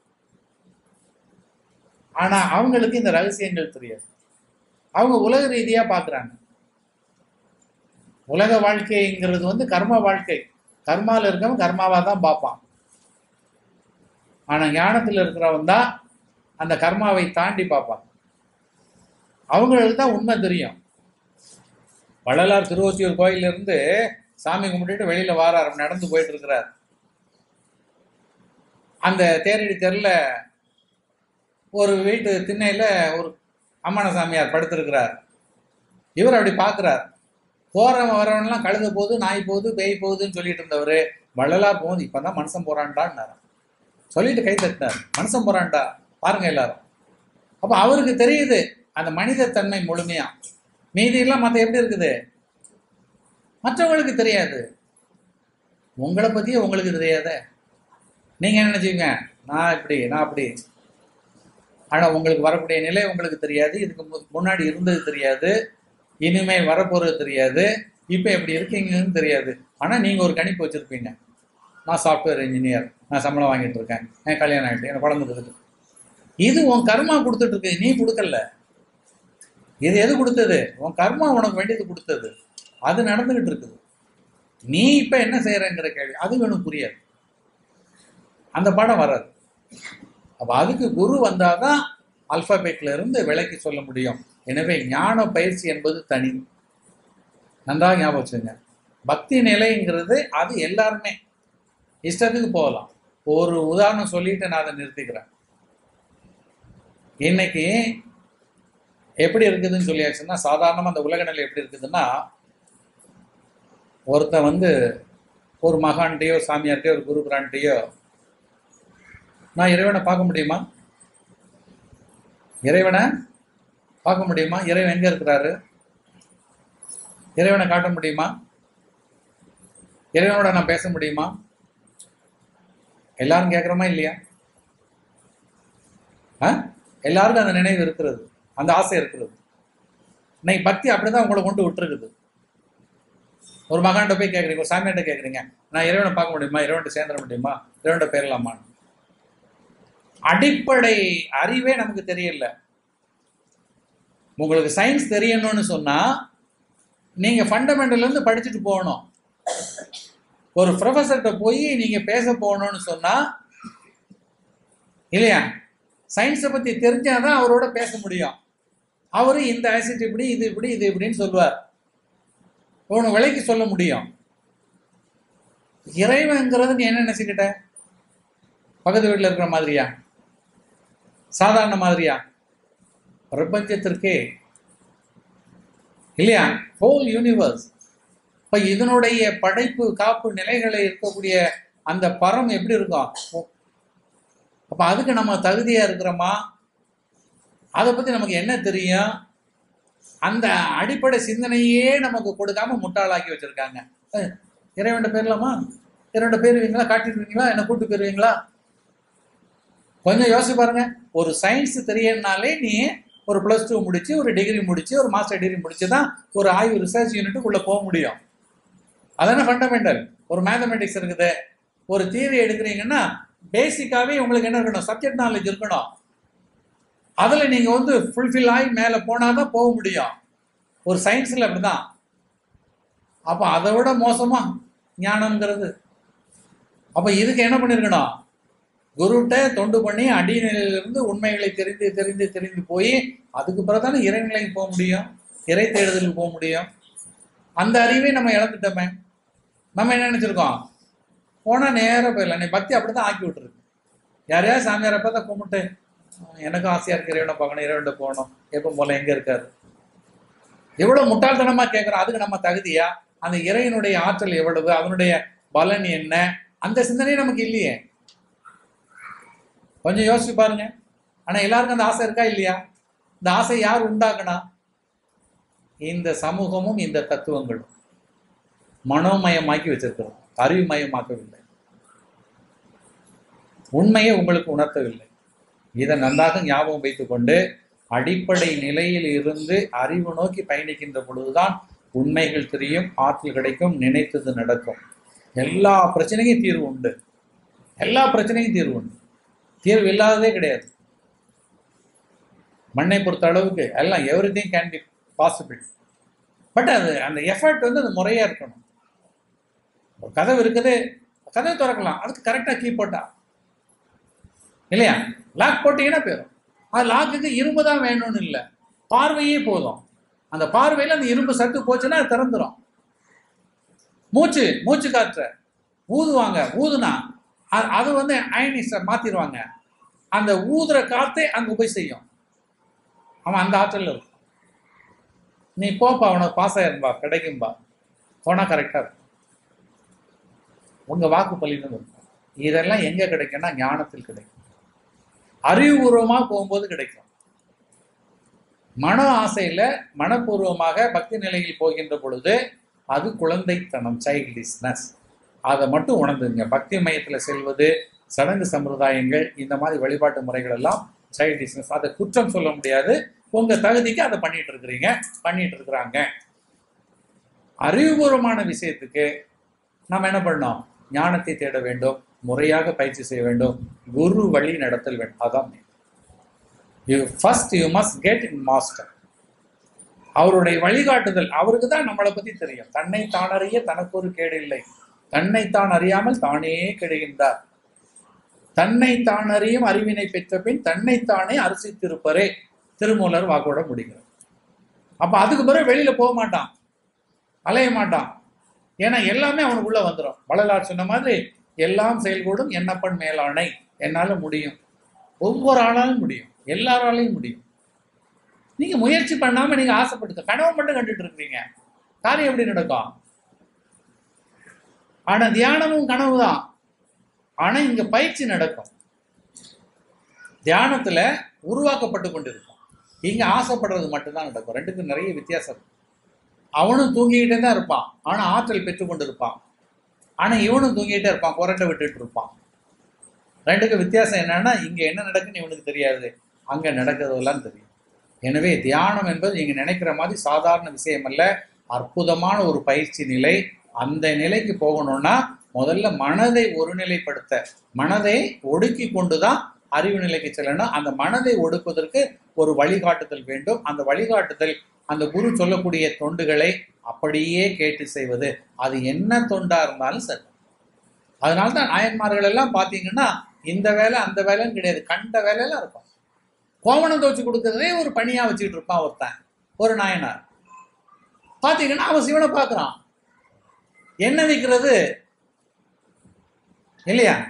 ஆனா அவங்களுக்கு இந்த ரகசியங்கள் தெரியாது அவங்க உலக ரீதியா பாக்குறாங்க உலக வாழ்க்கைங்கிறது வந்து கர்ம வாழ்க்கை கர்மால இருக்கவன் கர்மாவா தான் பார்ப்பான் ஆனா ஞானத்துல இருக்கிறவன் தான் அந்த கர்மாவை தாண்டி பார்ப்பான் அவங்களுக்கு தான் உண்மை தெரியும் வள்ளலார் திருவொற்றியூர் கோயில்ல இருந்து சாமி கும்பிட்டுட்டு வெளியில வாரார் நடந்து போயிட்டு இருக்கிறார் அந்த தேரடி தெருல ஒரு வீட்டு திண்ணையில ஒரு அம்மன சாமியார் படுத்திருக்கிறார் இவர் அப்படி பார்க்கிறார் போறவன் வரவன்லாம் கழுத போகுது நாய் போகுது பேய் போகுதுன்னு சொல்லிட்டு இருந்தவர் வள்ளலார் போகுது இப்பதான் மனுஷன் போறான்டான்னார் சொல்லிட்டு கை தட்டினார் மனுஷன் போறான்டா பாருங்க எல்லாரும் அப்ப அவருக்கு தெரியுது அந்த மனித தன்மை முழுமையா மீதி எல்லாம் மத்த எப்படி இருக்குது மற்றவங்களுக்கு தெரியாது உங்களை பத்தியே உங்களுக்கு தெரியாதே நீங்க என்ன நினைச்சீங்க நான் இப்படி நான் அப்படி ஆனா உங்களுக்கு வரக்கூடிய நிலை உங்களுக்கு தெரியாது இதுக்கு மு- முன்னாடி இருந்தது தெரியாது இனிமே வரப்போறது தெரியாது இப்போ எப்படி இருக்கீங்கன்னு தெரியாது ஆனா நீங்க ஒரு கணிப்பு வச்சிருப்பீங்க நான் சாஃப்ட்வேர் இன்ஜினியர் நான் சம்பளம் வாங்கிட்டு இருக்கேன் என் கல்யாணம் ஆகிட்டு எனக்கு குழந்தை இருக்குது இது உன் கர்மா கொடுத்துட்டு இருக்கு நீ கொடுக்கல இது எது கொடுத்தது உன் கர்மா உனக்கு வேண்டியது கொடுத்தது அது நடந்துகிட்டு இருக்குது நீ இப்ப என்ன செய்யறங்கிற கேள்வி அது வேணும் புரியாது அந்த பாடம் வராது அப்ப அதுக்கு குரு வந்தாதான் அல்பாபெட்ல இருந்து விலைக்கு சொல்ல முடியும் எனவே ஞான பயிற்சி என்பது தனி நன்றாக ஞாபகம் வச்சுங்க பக்தி நிலைங்கிறது அது எல்லாருமே இஷ்டத்துக்கு போகலாம் ஒரு உதாரணம் சொல்லிட்டு நான் அதை நிறுத்திக்கிறேன் இன்னைக்கு எப்படி இருக்குதுன்னு சொல்லியாச்சுன்னா சாதாரணமா அந்த உலக நிலை எப்படி இருக்குதுன்னா ஒருத்தன் வந்து ஒரு மகான்கிட்டயோ சாமியார்கிட்டயோ ஒரு குருபுரான்கிட்டயோ நான் இறைவனை பார்க்க முடியுமா இறைவனை பார்க்க முடியுமா இறைவன் எங்க இருக்கிறாரு இறைவனை காட்ட முடியுமா இறைவனோட நான் பேச முடியுமா எல்லாரும் கேட்குறோமா இல்லையா ஆ எல்லாருக்கும் அந்த நினைவு இருக்கிறது அந்த ஆசை இருக்கிறது இன்னைக்கு பக்தி அப்படிதான் உங்களை கொண்டு விட்டுருக்குது ஒரு மகான்கிட்ட போய் கேட்குறீங்க ஒரு சாமியார்ட்ட கேட்குறீங்க நான் இறைவனை பார்க்க முடியுமா இறைவன்ட்ட சேர்ந்துட முடியுமா இறைவன்ட்ட பேரலாமான்னு அடிப்படை அறிவே நமக்கு தெரியல உங்களுக்கு சயின்ஸ் தெரியணும்னு சொன்னா நீங்க ஃபண்டமெண்டல்ல இருந்து படிச்சுட்டு போகணும் ஒரு ப்ரொஃபஸர்கிட்ட போய் நீங்க பேச போகணும்னு சொன்னா இல்லையா சயின்ஸை பத்தி தெரிஞ்சாதான் அவரோட பேச முடியும் அவரு இந்த ஆசிட் இப்படி இது இப்படி இது இப்படின்னு சொல்லுவார் உனக்கு விலைக்கு சொல்ல முடியும் இறைவன்கிறது நீ என்ன நினைச்சுக்கிட்ட பக்கத்து வீட்டில் இருக்கிற மாதிரியா சாதாரண மாதிரியா பிரபஞ்சத்திற்கே இல்லையா ஹோல் யூனிவர்ஸ் இப்ப இதனுடைய படைப்பு காப்பு நிலைகளை இருக்கக்கூடிய அந்த பரம் எப்படி இருக்கும் அப்ப அதுக்கு நம்ம தகுதியா இருக்கிறோமா அதை பத்தி நமக்கு என்ன தெரியும் அந்த அடிப்படை சிந்தனையே நமக்கு கொடுக்காம முட்டாளாக்கி வச்சிருக்காங்க அஹ், இறைவன்ட்ட பேர்லாமா இறைவன்ட்ட பேருவீங்களா காட்டிடுவீங்களா என்ன கூட்டு போயிருவீங்களா கொஞ்சம் யோசிச்சு பாருங்க ஒரு சயின்ஸ் தெரியனாலே நீ ஒரு ப்ளஸ் டூ முடிச்சு ஒரு டிகிரி முடிச்சு ஒரு மாஸ்டர் டிகிரி முடிச்சு தான் ஒரு ஆய்வு ரிசர்ச் யூனிட்டுக்குள்ள போக முடியும் அதானே ஃபண்டமெண்டல் ஒரு மேத்தமெட்டிக்ஸ் இருக்குது ஒரு தியரி எடுக்கிறீங்கன்னா பேசிக்காவே உங்களுக்கு என்ன இருக்கணும் சப்ஜெக்ட் நாலேஜ் இருக்கணும் அதுல நீங்க வந்து ஃபுல்ஃபில் ஆகி மேல போனாதான் போக முடியும் ஒரு சயின்ஸ்ல அப்படிதான் அப்ப அதை விட மோசமா ஞானம்ங்கிறது அப்ப இதுக்கு என்ன பண்ணிருக்கணும் குருட்ட தொண்டு பண்ணி அடிநிலையிலிருந்து உண்மைகளை தெரிந்து தெரிந்து தெரிந்து போய் அதுக்கு பிறகுதானே இறைநிலைக்கு போக முடியும் இறை தேடுதலுக்கு போக முடியும் அந்த அறிவை நம்ம இழந்துட்டோமே நம்ம என்ன நினைச்சிருக்கோம் போனா நேரா போயிடலாம் நீ பக்தி அப்படிதான் ஆக்கி விட்டுருக்கு யாரையாவது சாமியாரை பார்த்தா கும்பிட்டு "அஹ், எனக்கும் ஆசையா இருக்கு இறைவனை பார்க்கணும் இறைவன்ட்ட போகணும் எப்போ போல எங்க இருக்காரு எவ்வளவு முட்டாள்தனமா கேட்கிறோம் அதுக்கு நம்ம தகுதியா அந்த இறைவனுடைய ஆற்றல் எவ்வளவு அதனுடைய பலன் என்ன அந்த சிந்தனை நமக்கு இல்லையே கொஞ்சம் யோசிச்சு பாருங்க ஆனா எல்லாருக்கும் அந்த ஆசை இருக்கா இல்லையா இந்த ஆசை யார் உண்டாக்குனா இந்த சமூகமும் இந்த தத்துவங்களும் மனோமயமாக்கி வச்சிருக்கிறோம் அறிவுமயமாக்கவில்லை உண்மையை உங்களுக்கு உணர்த்தவில்லை இதை நன்றாக ஞாபகம் வைத்துக்கொண்டு அடிப்படை நிலையில் இருந்து அறிவு நோக்கி பயணிக்கின்ற பொழுதுதான் உண்மைகள் தெரியும் ஆற்றல் கிடைக்கும் நினைத்தது நடக்கும் எல்லா பிரச்சனைக்கும் தீர்வு உண்டு எல்லா பிரச்சனைக்கும் தீர்வு உண்டு தீர்வு இல்லாததே கிடையாது மண்ணை பொறுத்த அளவுக்கு எல்லாம் everything can be possible but அது அந்த எஃபர்ட் வந்து அது முறையா இருக்கணும் ஒரு கதவு இருக்குது கதவை திறக்கலாம் அதுக்கு கரெக்டாக கீ போட்டா இல்லையா லாக் போட்டீங்கன்னா போயிடும் அது லாக்குக்கு இரும்பு தான் வேணும்னு இல்லை பார்வையே போதும் அந்த பார்வையில் அந்த இரும்பு சத்து போச்சுன்னா அது திறந்துரும் மூச்சு மூச்சு காற்ற ஊதுவாங்க ஊதுனா அ- அது வந்து அயனிஸை மாத்திடுவாங்க அந்த ஊதுற காத்தே அங்கே போய் செய்யும் அவன் அந்த ஆற்றல் இருக்கும் நீ போப்பா அவனுக்கு பாஸ் ஆயிரும்பா கிடைக்கும்பா போனா கரெக்டா இருக்கும் உங்க வாக்கு பலின்னு இருக்கும் இதெல்லாம் எங்க கிடைக்கும்னா ஞானத்தில் கிடைக்கும் அறிவுபூர்வமா போகும்போது கிடைக்கும் மன ஆசையில மனப்பூர்வமாக பக்தி நிலையில் போகின்ற பொழுது அது குழந்தைத்தனம் சைல்டிஷ்னஸ் அதை மட்டும் உணர்ந்துங்க பக்தி மையத்துல செல்வது சடங்கு சம்பிரதாயங்கள் இந்த மாதிரி வழிபாட்டு முறைகள் எல்லாம் சைல்டிஷ்னஸ் அதை குற்றம் சொல்ல முடியாது உங்க தகுதிக்கு அதை பண்ணிட்டு இருக்கிறீங்க பண்ணிட்டு இருக்கிறாங்க அறிவுபூர்வமான விஷயத்துக்கு நாம் என்ன பண்ணோம் ஞானத்தை தேட வேண்டும் முறையாக பயிற்சி செய்ய வேண்டும் குரு வழி நடத்தல் வேண்டும் அதான் you first you must get in master அவருடைய வழிகாட்டுதல் அவருக்கு தான் நம்மளை பத்தி தெரியும் தன்னை தானறிய தனக்கு ஒரு கேடு இல்லை தன்னை தான் அறியாமல் தானே கெடுகின்றார் தன்னை தான் அறியும் அறிவினை பெற்ற பின் தன்னைத்தானே அரிசித்திருப்பரே திருமூலர் வாக்கோட முடிகிறார் அப்ப அதுக்கு பிறகு வெளியில போக மாட்டான் அலைய மாட்டான் ஏன்னா எல்லாமே அவனுக்குள்ள வந்துடும் வள்ளலார் சொன்ன மாதிரி எல்லாம் செயல்கூடும் என்னப்பன் மேலாணை என்னால முடியும் ஒவ்வொரு ஆளாலும் முடியும் எல்லாராலையும் முடியும் நீங்க முயற்சி பண்ணாம நீங்க ஆசைப்பட்டு கனவு மட்டும் கண்டுட்டு இருக்கிறீங்க காரியம் எப்படி நடக்கும் ஆனா தியானமும் கனவு தான் ஆனா இங்க பயிற்சி நடக்கும் தியானத்துல உருவாக்கப்பட்டு கொண்டிருக்கும் இங்க ஆசைப்படுறது மட்டும்தான் நடக்கும் ரெண்டுக்கும் நிறைய வித்தியாசம் இருக்கு அவனும் தூங்கிக்கிட்டே தான் இருப்பான் ஆனா ஆற்றல் பெற்று கொண்டு இருப்பான் ஆனா இவனும் தூங்கிட்டே இருப்பான் குரட்டை விட்டுட்டு இருப்பான் ரெண்டுக்கு வித்தியாசம் என்னன்னா இங்க என்ன நடக்குன்னு இவனுக்கு தெரியாது அங்க நடக்கிறதெல்லாம் தெரியும் எனவே தியானம் என்பது நீங்க நினைக்கிற மாதிரி சாதாரண விஷயம் அல்ல அற்புதமான ஒரு பயிற்சி நிலை அந்த நிலைக்கு போகணும்னா முதல்ல மனதை ஒருநிலைப்படுத்த மனதை ஒடுக்கி கொண்டுதான் அறிவு நிலைக்கு செல்லணும் அந்த மனதை ஒடுக்குவதற்கு ஒரு வழிகாட்டுதல் வேண்டும் அந்த வழிகாட்டுதல் அந்த குரு சொல்லக்கூடிய தொண்டுகளை அப்படியே கேட்டு செய்வது அது என்ன தொண்டா இருந்தாலும் சரி அதனால தான் நாயன்மார்கள் எல்லாம் பார்த்தீங்கன்னா இந்த வேலை அந்த வேலைன்னு கிடையாது கண்ட வேலையெல்லாம் இருக்கும் கோவணம் துவச்சு கொடுக்கறதே ஒரு பணியா வச்சுக்கிட்டு இருப்பான் ஒருத்தன் ஒரு நாயனார் பார்த்தீங்கன்னா அவன் சிவனை பார்க்குறான் என்ன விற்கிறது இல்லையா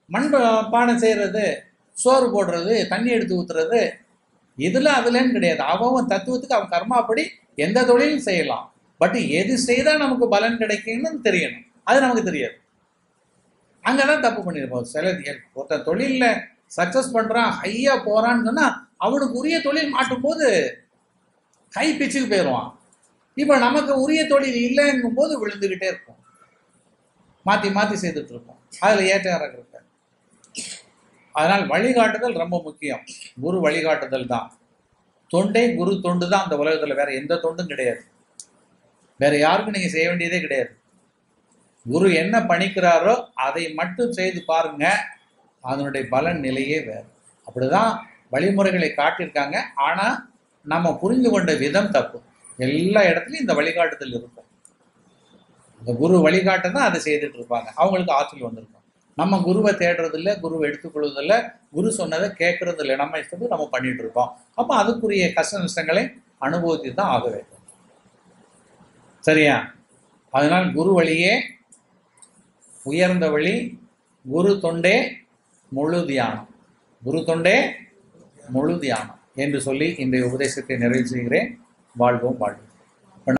மண் பா- பானை செய்கிறது சோறு போடுறது தண்ணி எடுத்து ஊத்துறது இதுல அதுலன்னு கிடையாது அவன் தத்துவத்துக்கு அவன் கர்மாப்படி எந்த தொழிலும் செய்யலாம் பட் எது செய்தா நமக்கு பலன் கிடைக்கும்னு தெரியணும் அது நமக்கு தெரியாது அங்கதான் தப்பு பண்ணிருப்போம் சில ஒருத்தன் தொழில்ல சக்சஸ் பண்றான் ஹையா போறான்னு சொன்னா அவனுக்கு உரிய தொழில் மாட்டும் போது கை பிச்சுக்கு போயிடுவான் இப்ப நமக்கு உரிய தொழில் இல்லைங்கும் போது விழுந்துகிட்டே இருக்கும் மாத்தி மாத்தி செய்துட்டு இருப்போம் அதுல ஏற்ற இறக்கம் இருக்காது அதனால் வழிகாட்டுதல் ரொம்ப முக்கியம் குரு வழிகாட்டுதல் தான் தொண்டே குரு தொண்டு தான் அந்த உலகத்துல வேற எந்த தொண்டும் கிடையாது வேற யாருக்கும் நீங்க செய்ய வேண்டியதே கிடையாது குரு என்ன பணிக்கிறாரோ அதை மட்டும் செய்து பாருங்க அதனுடைய பலன் நிலையே வேறு அப்படிதான் வழிமுறைகளை காட்டியிருக்காங்க ஆனா நம்ம புரிந்து கொண்ட விதம் தப்பு எல்லா இடத்துலையும் இந்த வழிகாட்டுதல் இருக்கும் இந்த குரு வழிகாட்ட தான் அதை செய்துட்டு இருப்பாங்க அவங்களுக்கு ஆற்றல் வந்திருக்கும் நம்ம குருவை தேடுறது இல்ல குருவை எடுத்துக்கொள்வது இல்ல குரு சொன்னதை கேட்கறது இல்லை நம்ம இஷ்டத்துக்கு நம்ம பண்ணிட்டு இருக்கோம் அப்போ அதுக்குரிய கஷ்ட நஷ்டங்களை அனுபவித்து தான் ஆக வேண்டும் சரியா அதனால் குரு வழியே உயர்ந்த வழி குரு தொண்டே முழு தியானம் குரு தொண்டே முழு தியானம் என்று சொல்லி இன்றைய உபதேசத்தை நிறைவு செய்கிறேன் வாழ்வோம் வாழ்வோம்